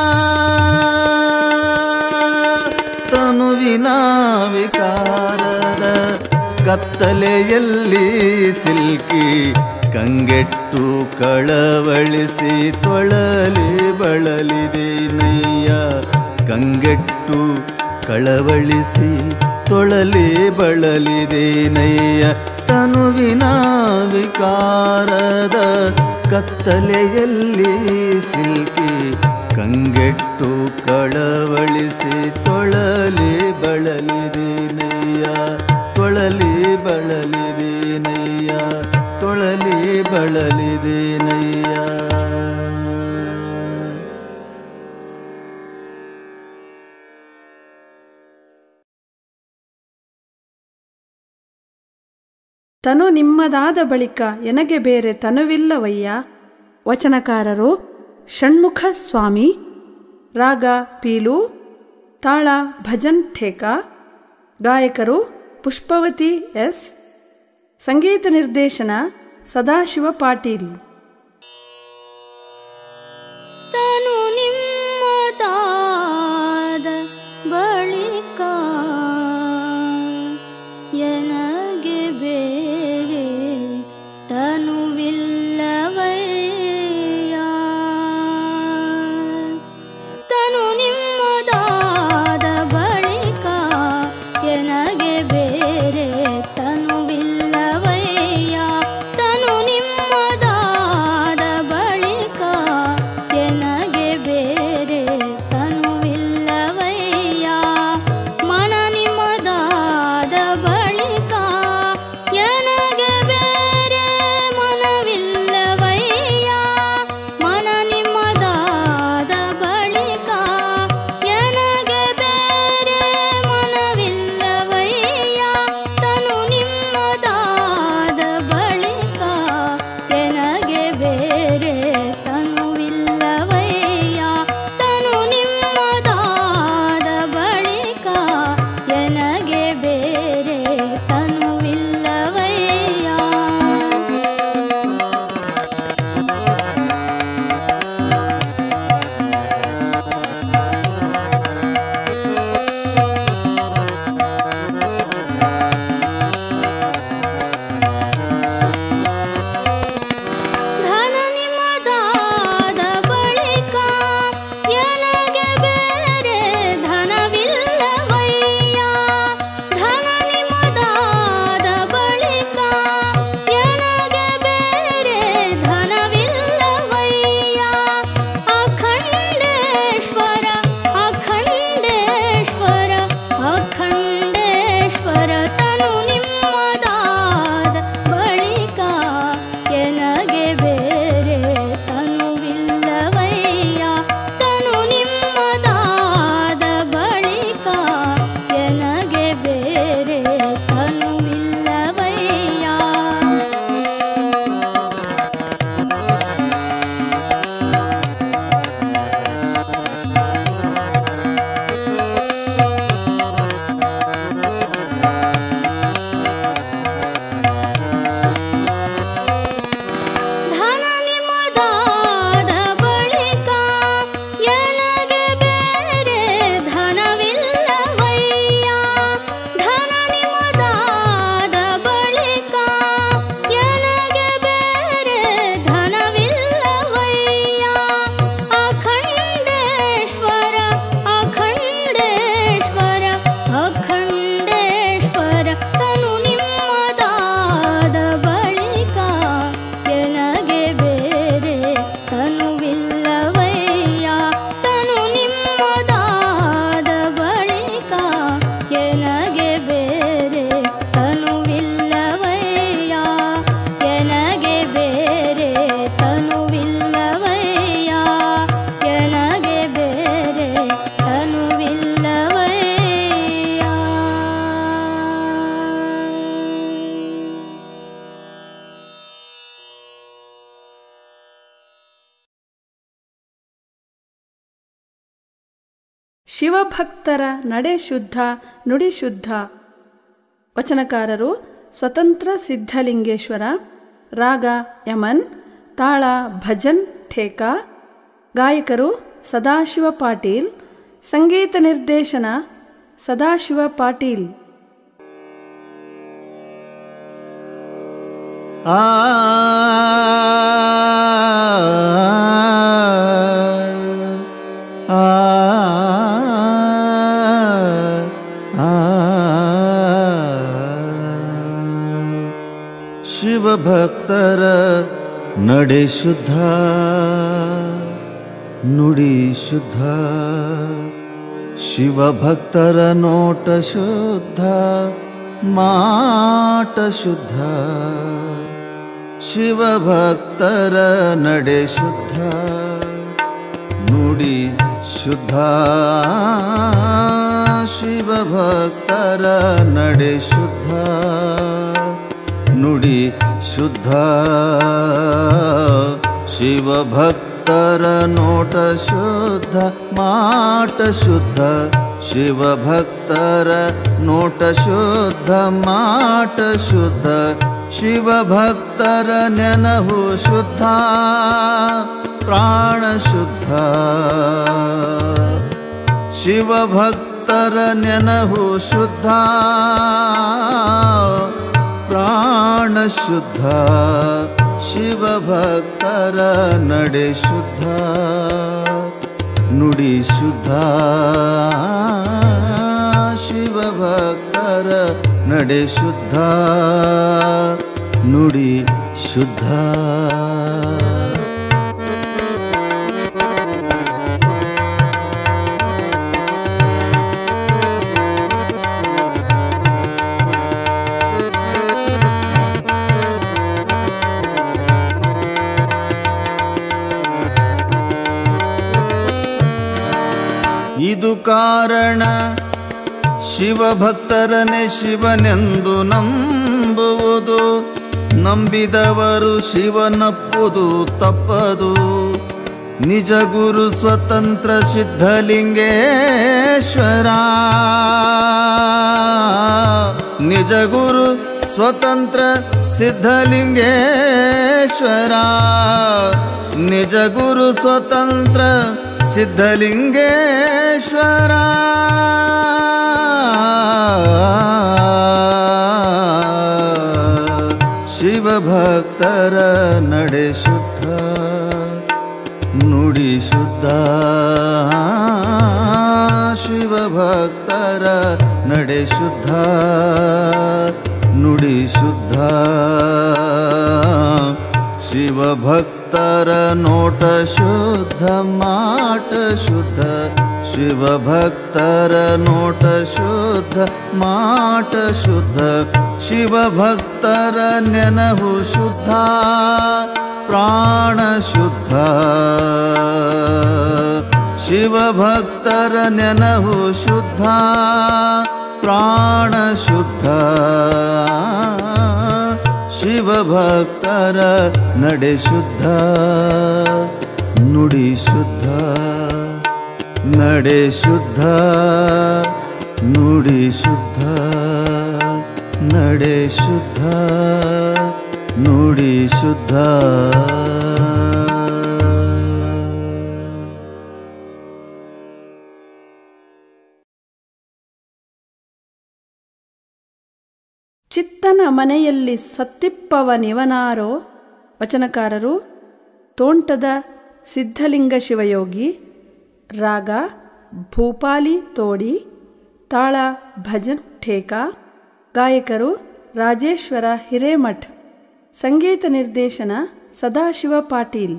ತನುವಿನ ವಿಕಾರದ ಕತ್ತಲೆಯಲ್ಲಿ ಸಿಲ್ಕಿ ಕಂಗೆಟ್ಟು ಕಳವಳಿಸಿ ತೊಳಲಿ ಬಳಲಿದೆ ನಯ್ಯ ಕಂಗೆಟ್ಟು ಕಳವಳಿಸಿ ತೊಳಲಿ ಬಳಲಿದೆ ನಯ್ಯ ತನುವಿನ ವಿಕಾರದ ಕತ್ತಲೆಯಲ್ಲಿ ಸಿಲ್ಕಿ ಕಂಗೆಟ್ಟು ಕಳವಳಿಸಿ ತೊಳಲಿ ಬಳಲಿದೆ ನಯ್ಯ ತೊಳಲಿ ಬಳಲಿದೆ ನಯ್ಯ ತೊಳಲಿ ಬಳಲಿದೆ ನಯ್ಯ ತನು ನಿಮ್ಮದಾದ ಬಳಿಕ ಎನಗೆ ಬೇರೆ ತನುವಿಲ್ಲವಯ್ಯ ವಚನಕಾರರು ಷಣ್ಮುಖ ಸ್ವಾಮಿ ರಾಗ ಪೀಲು ತಾಳ ಭಜನ್ ಠೇಕಾ ಗಾಯಕರು ಪುಷ್ಪವತಿ ಎಸ್ ಸಂಗೀತ ನಿರ್ದೇಶನ ಸದಾಶಿವ ಪಾಟೀಲ್ ತನು ನಿಮ್ಮದಾದ ಬಳಿಕ ಎನಗೆ ಬೇರೆ ತನುವಿಲ್ಲವಯ್ಯ ತನು ನಿಮ್ಮದಾದ ಬಳಿಕ ಎನಗೆ ಬೇರೆ ತನುವಿಲ್ಲವಯ್ಯ ತನು ನಿಮ್ಮದಾದ ಶಿವಭಕ್ತರ ನಡೆ ಶುದ್ಧ ನುಡಿ ಶುದ್ಧ ವಚನಕಾರರು ಸ್ವತಂತ್ರ ಸಿದ್ಧಲಿಂಗೇಶ್ವರ ರಾಗ ಯಮನ್ ತಾಳ ಭಜನ್ ಠೇಕಾ ಗಾಯಕರು ಸದಾಶಿವ ಪಾಟೀಲ್ ಸಂಗೀತ ನಿರ್ದೇಶನ ಸದಾಶಿವ ಪಾಟೀಲ್ ಆ ಆ ಶಿವಭಕ್ತರ ನಡೆ ಶುದ್ಧ ನುಡಿ ಶುದ್ಧ ಶಿವಭಕ್ತರ ನೋಟ ಶುದ್ಧ ಮಾಟ ಶುದ್ಧ ಶಿವಭಕ್ತರ ನಡೆ ಶುದ್ಧ ನುಡಿ ಶುದ್ಧ ಶಿವಭಕ್ತರ ನಡೆ ಶುದ್ಧ ನುಡಿ ಶುದ್ಧ ಶಿವಭಕ್ತರ ನೋಟ ಶುದ್ಧ ಮಾಟ ಶುದ್ಧ ಶಿವಭಕ್ತರ ನೋಟ ಶುದ್ಧ ಮಾಟ ಶುದ್ಧ ಶಿವಭಕ್ತರ ನೆನಹು ಶುದ್ಧ ಪ್ರಾಣ ಶುದ್ಧ ಶಿವಭಕ್ತರ ನೆನಹು ಶುದ್ಧ ಪ್ರಾಣ ಶುದ್ಧ ಶಿವಭಕ್ತರ ನಡೆ ಶುದ್ಧ ನುಡಿ ಶುದ್ಧ ಶಿವಭಕ್ತರ ನಡೆ ಶುದ್ಧ ನುಡಿ ಶುದ್ಧ ಇದು ಕಾರಣ ಶಿವಭಕ್ತರನೆ ಶಿವನೆಂದು ನಂಬುವುದು ನಂಬಿದವರು ಶಿವನಪ್ಪುದು ತಪ್ಪದು ನಿಜ ಗುರು ಸ್ವತಂತ್ರ ಸಿದ್ಧಲಿಂಗೇಶ್ವರ ನಿಜ ಗುರು ಸ್ವತಂತ್ರ ಸಿದ್ಧಲಿಂಗೇಶ್ವರ ನಿಜ ಗುರು ಸ್ವತಂತ್ರ ಸಿದ್ಧಲಿಂಗೇಶ್ವರ ಶಿವಭಕ್ತರ ನಡೆ ಶುದ್ಧ ನುಡಿ ಶುದ್ಧ ಶಿವಭಕ್ತರ ನಡೆ ಶುದ್ಧ ನುಡಿ ಶುದ್ಧ ಶಿವಭಕ್ತರ ನೋಟ ಶುದ್ಧ ಮಾಟ ಶುದ್ಧ ಶಿವಭಕ್ತರ ನೋಟ ಶುದ್ಧ ಮಾಟ ಶುದ್ಧ ಶಿವಭಕ್ತರ ನೆನಹು ಶುದ್ಧ ಪ್ರಾಣ ಶುದ್ಧ ಶಿವಭಕ್ತರ ನೆನಹು ಶುದ್ಧ ಪ್ರಾಣ ಶುದ್ಧ ಶಿವಭಕ್ತರ ನಡೆ ಶುದ್ಧ ನುಡಿ ಶುದ್ಧ ನಡೆ ಶುದ್ಧ ನುಡಿ ಶುದ್ಧ ನಡೆ ಶುದ್ಧ ನುಡಿ ಶುದ್ಧ ಚಿತ್ತನ ಮನೆಯಲ್ಲಿ ಸತ್ತಿಪ್ಪವನಿವನಾರೋ ವಚನಕಾರರು ತೋಂಟದ ಸಿದ್ಧಲಿಂಗ ಶಿವಯೋಗಿ ರಾಗ ಭೂಪಾಲಿ ತೋಡಿ ತಾಳ ಭಜನ್ ಠೇಕಾ ಗಾಯಕರು ರಾಜೇಶ್ವರ ಹಿರೇಮಠ್ ಸಂಗೀತ ನಿರ್ದೇಶನ ಸದಾಶಿವ ಪಾಟೀಲ್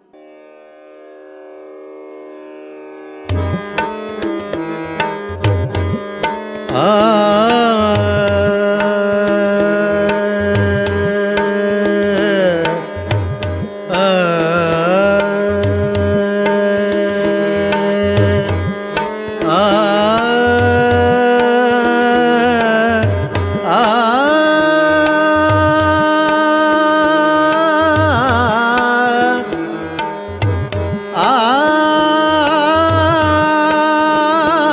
ಆ ಆ ಆ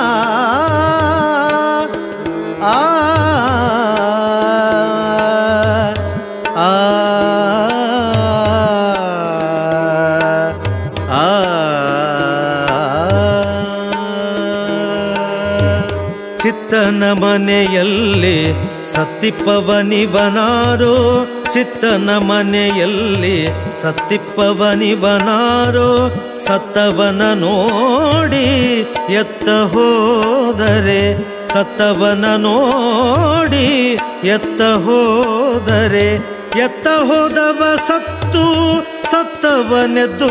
ಚಿತ್ತನ ಮನೆಯಲ್ಲಿ ಸತ್ತಿಪ್ಪವನಿವನಾರೋ ಚಿತ್ತನ ಮನೆಯಲ್ಲಿ ಸತ್ತಿಪ್ಪವನಿವನಾರೋ ಸತ್ತವನ ನೋಡಿ ಎತ್ತ ಹೋದರೆ ಸತ್ತವನ ನೋಡಿ ಎತ್ತ ಹೋದರೆ ಎತ್ತ ಹೋದವ ಸತ್ತು ಸತ್ತವನೆದ್ದು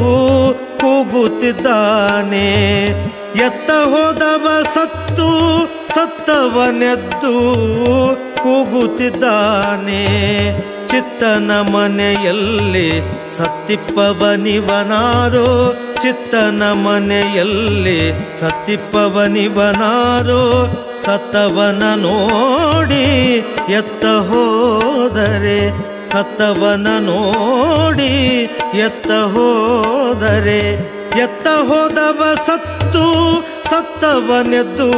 ಕೂಗುತ್ತಿದ್ದಾನೆ ಎತ್ತ ಹೋದವ ಸತ್ತು ಸತ್ತವನೆದ್ದು ಕೂಗುತ್ತಿದ್ದಾನೆ ಚಿತ್ತನ ಮನೆಯಲ್ಲಿ ಸತ್ತಿಪ್ಪವನಿವನಾರೋ ಚಿತ್ತನ ಮನೆಯಲ್ಲಿ ಸತ್ತಿಪ್ಪವನಿವನಾರೋ ಸತ್ತವನ ನೋಡಿ ಎತ್ತ ಹೋದರೆ ಸತ್ತವನ ನೋಡಿ ಎತ್ತ ಹೋದರೆ ಎತ್ತ ಹೋದವ ಸತ್ತು ಸತ್ತವನೆದ್ದು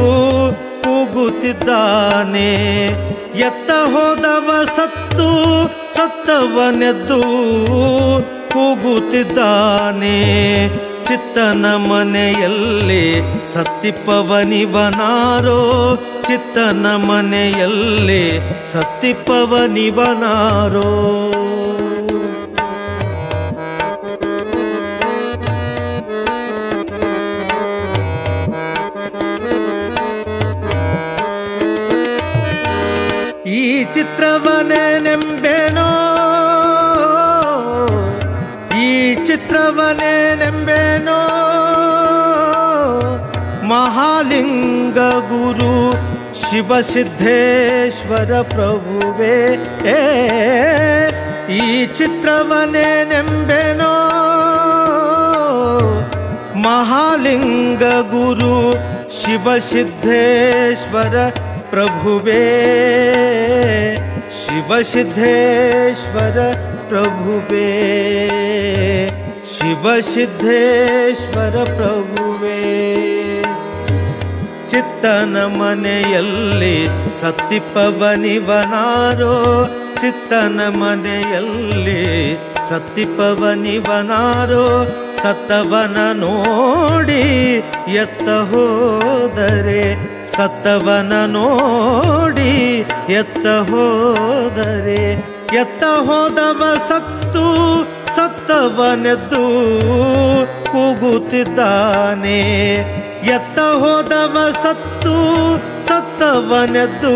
ಕೂಗುತ್ತಿದ್ದಾನೆ ಎತ್ತ ಹೋದವ ಸತ್ತು ಸತ್ತವನೆದ್ದು ಕೂಗುತ್ತಿದ್ದಾನೆ ಚಿತ್ತನ ಮನೆಯಲ್ಲಿ ಸತ್ತಿಪ್ಪವನಿವನಾರೋ ಚಿತ್ತನ ಮನೆಯಲ್ಲಿ ಸತ್ತಿಪ್ಪವನಿವನಾರೋ ಈ ಚಿತ್ರವನೇ ನೆಂಬೆನೋ ಈ ಚಿತ್ರವನೇ ನೆಂಬೆನೋ ಮಹಾಲಿಂಗ ಗುರು ಶಿವಸಿದ್ಧೇಶ್ವರ ಪ್ರಭುವೇ ಏ, ಈ ಚಿತ್ರವನೇ ನೆಂಬೆನೋ ಮಹಾಲಿಂಗ ಗುರು ಶಿವಸಿದ್ಧೇಶ್ವರ ಪ್ರಭುವೇ ಶಿವಸಿದ್ಧೇಶ್ವರ ಪ್ರಭುವೇ ಶಿವಸಿದ್ಧೇಶ್ವರ ಪ್ರಭುವೇ ಚಿತ್ತನ ಮನೆಯಲ್ಲಿ ಸತ್ತಿಪ್ಪವನಿವನಾರೋ ಚಿತ್ತನ ಮನೆಯಲ್ಲಿ ಸತ್ತಿಪ್ಪವನಿವನಾರೋ ಸತ್ತವನ ನೋಡಿ ಎತ್ತ ಹೋದರೆ ಸತ್ತವನ ನೋಡಿ ಎತ್ತ ಹೋದರೆ ಎತ್ತ ಹೋದವ ಸತ್ತು ಸತ್ತವನೆದ್ದು ಕೂಗುತ್ತಿದ್ದಾನೆ ಎತ್ತ ಹೋದವ ಸತ್ತು ಸತ್ತವನೆದ್ದು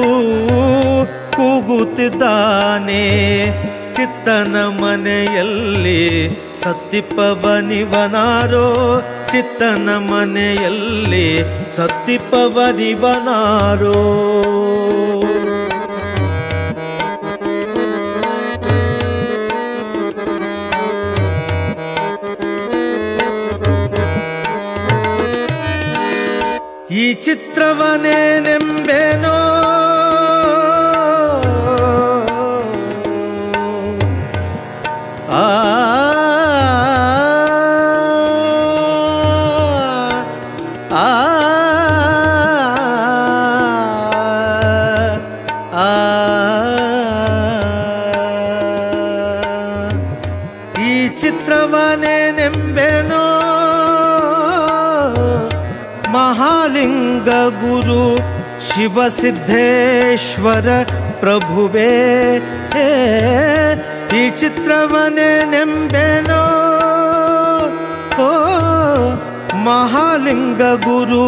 ಕೂಗುತ್ತಿದ್ದಾನೆ ಚಿತ್ತನ ಮನೆಯಲ್ಲಿ ಸತ್ತಿಪ್ಪವನಿವನಾರೋ ಚಿತ್ತನ ಮನೆಯಲ್ಲಿ ಸತ್ತಿಪ್ಪವನಿವನಾರೋ ಈ ಚಿತ್ರವನೇ ನೆಂಬೆನೋ ಆ ಆ ಆ ಈ ಚಿತ್ರವನೇ ನೆಂಬೆನೋ ಮಹಾಲಿಂಗ ಗುರು ಶಿವಸಿದ್ಧೇಶ್ವರ ಪ್ರಭುವೇ ಹೇ, ಈ ಚಿತ್ರವನೇ ನೆಂಬೆನೋ ಓ ಮಹಾಲಿಂಗ ಗುರು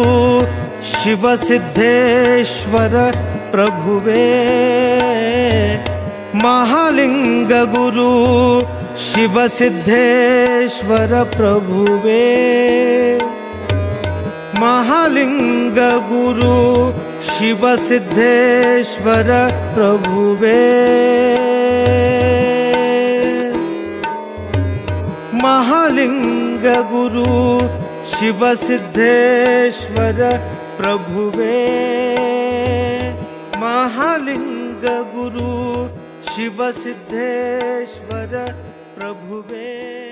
ಶಿವಸಿದ್ಧೇಶ್ವರ ಪ್ರಭುವೇ ಮಹಾಲಿಂಗ ಗುರು ಶಿವಸಿದ್ಧೇಶ್ವರ ಪ್ರಭುವೇ ಮಹಾಲಿಂಗ ಗುರು ಶಿವಸಿದ್ಧೇಶ್ವರ ಪ್ರಭುವೇ ಮಹಾಲಿಂಗ ಗುರು ಶಿವಸಿದ್ಧೇಶ್ವರ ಪ್ರಭುವೇ ಮಹಾಲಿಂಗ ಗುರು ಶಿವಸಿದ್ಧೇಶ್ವರ ಪ್ರಭುವೇ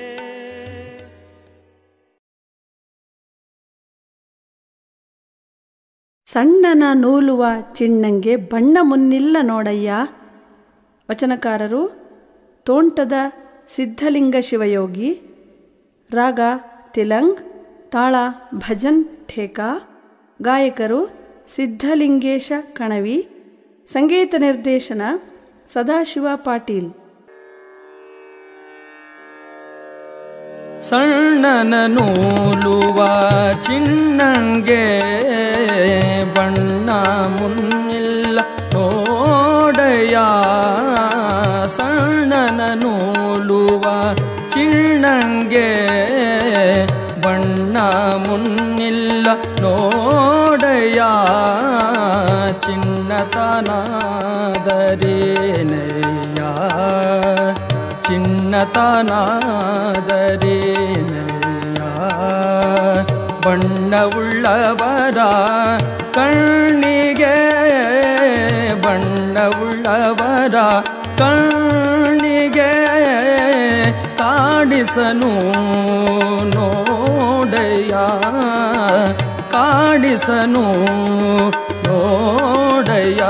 ಸಣ್ಣನ ನೂಲುವ ಚಿಣ್ಣಂಗೆ ಬಣ್ಣ ಮುನ್ನಿಲ್ಲ ನೋಡಯ್ಯ ವಚನಕಾರರು ತೋಂಟದ ಸಿದ್ಧಲಿಂಗ ಶಿವಯೋಗಿ ರಾಗ ತಿಲಂಗ್ ತಾಳ ಭಜನ್ ಠೇಕಾ ಗಾಯಕರು ಸಿದ್ಧಲಿಂಗೇಶ ಕಣವಿ ಸಂಗೀತ ನಿರ್ದೇಶನ ಸದಾಶಿವ ಪಾಟೀಲ್ ಸಣ್ಣನ ನೂಲುವ ಚಿನ್ನಂಗೆ ಬಣ್ಣ ಮುನ್ನಿಲ್ಲ ನೋಡಯ ಸಣ್ಣನ ನೂಲುವ ಚಿನ್ನಂಗೆ ಬಣ್ಣ ಮುನ್ನಿಲ್ಲ ನೋಡಯ ಚಿನ್ನತನಾದರೇನಯ್ಯ ಚಿನ್ನತನಾದರೇನಯ್ಯ ಬಣ್ಣವುಳ್ಳವರ ಕಣ್ಣಿಗೆ ಬಣ್ಣವುಳ್ಳವರ ಕಣ್ಣಿಗೆ ಕಾಡಿಸನು ನೋಡಯ್ಯ ಕಾಡಿಸನು ನೋಡಯ್ಯ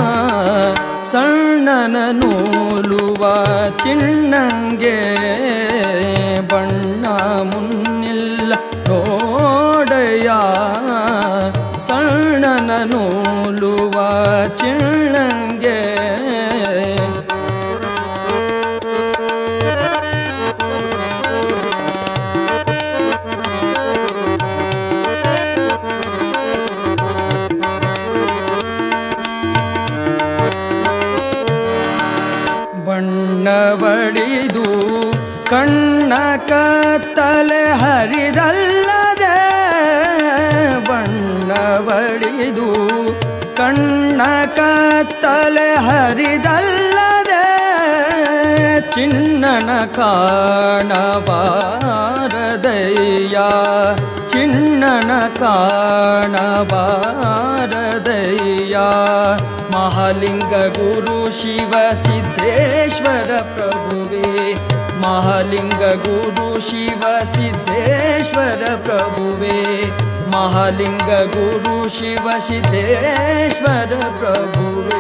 ಸಣ್ಣನ ನೂಲುವ ಚಿನ್ನಂಗೆ ಬಣ್ಣ ಮುನ್ನಿಲ್ಲ ನೋಡಯ್ಯ ಸಣ್ಣನ ನೂಲುವ ಚಿನ್ನಂಗೆ ಬಣ್ಣವಡಿದು ಕಣ್ಣ ಕತ್ತಲೆ ಹರಿದಲ್ಲದೆ ಬಣ್ಣವಡಿದು ಕಣ್ಣ ಕತ್ತಲೆ ಹರಿದಲ್ಲದೆ ಚಿನ್ನನ ಕಾಣಬಾರದಯ್ಯ ಚಿನ್ನನ ಕಾಣಬಾರದಯ್ಯ ಮಹಾಲಿಂಗ ಗುರು ಶಿವ ಸಿದ್ದೇಶ್ವರ ಪ್ರಭುವೇ ಮಹಾಲಿಂಗ ಗುರು ಶಿವ ಸಿದ್ದೇಶ್ವರ ಪ್ರಭುವೇ ಮಹಾಲಿಂಗ ಗುರು ಶಿವ ಸಿದ್ದೇಶ್ವರ ಪ್ರಭುವೇ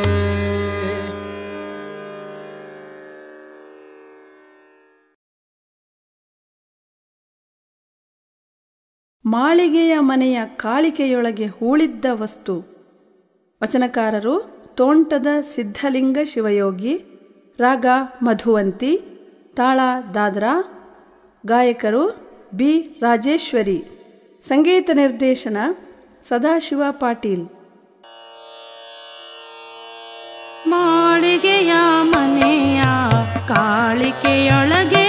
ಮಾಳಿಗೆಯ ಮನೆಯ ಕಾಳಿಕೆಯೊಳಗೆ ಹೂಳಿದ್ದ ವಸ್ತು ವಚನಕಾರರು ತೋಂಟದ ಸಿದ್ಧಲಿಂಗ ಶಿವಯೋಗಿ ರಾಗ ಮಧುವಂತಿ ತಾಳ ದಾದ್ರಾ ಗಾಯಕರು ಬಿ ರಾಜೇಶ್ವರಿ ಸಂಗೀತ ನಿರ್ದೇಶನ ಸದಾಶಿವ ಪಾಟೀಲ್ ಮಾಳಿಗೆಯ ಮನೆಯ ಕಾಳಿಕೆಯೊಳಗೆ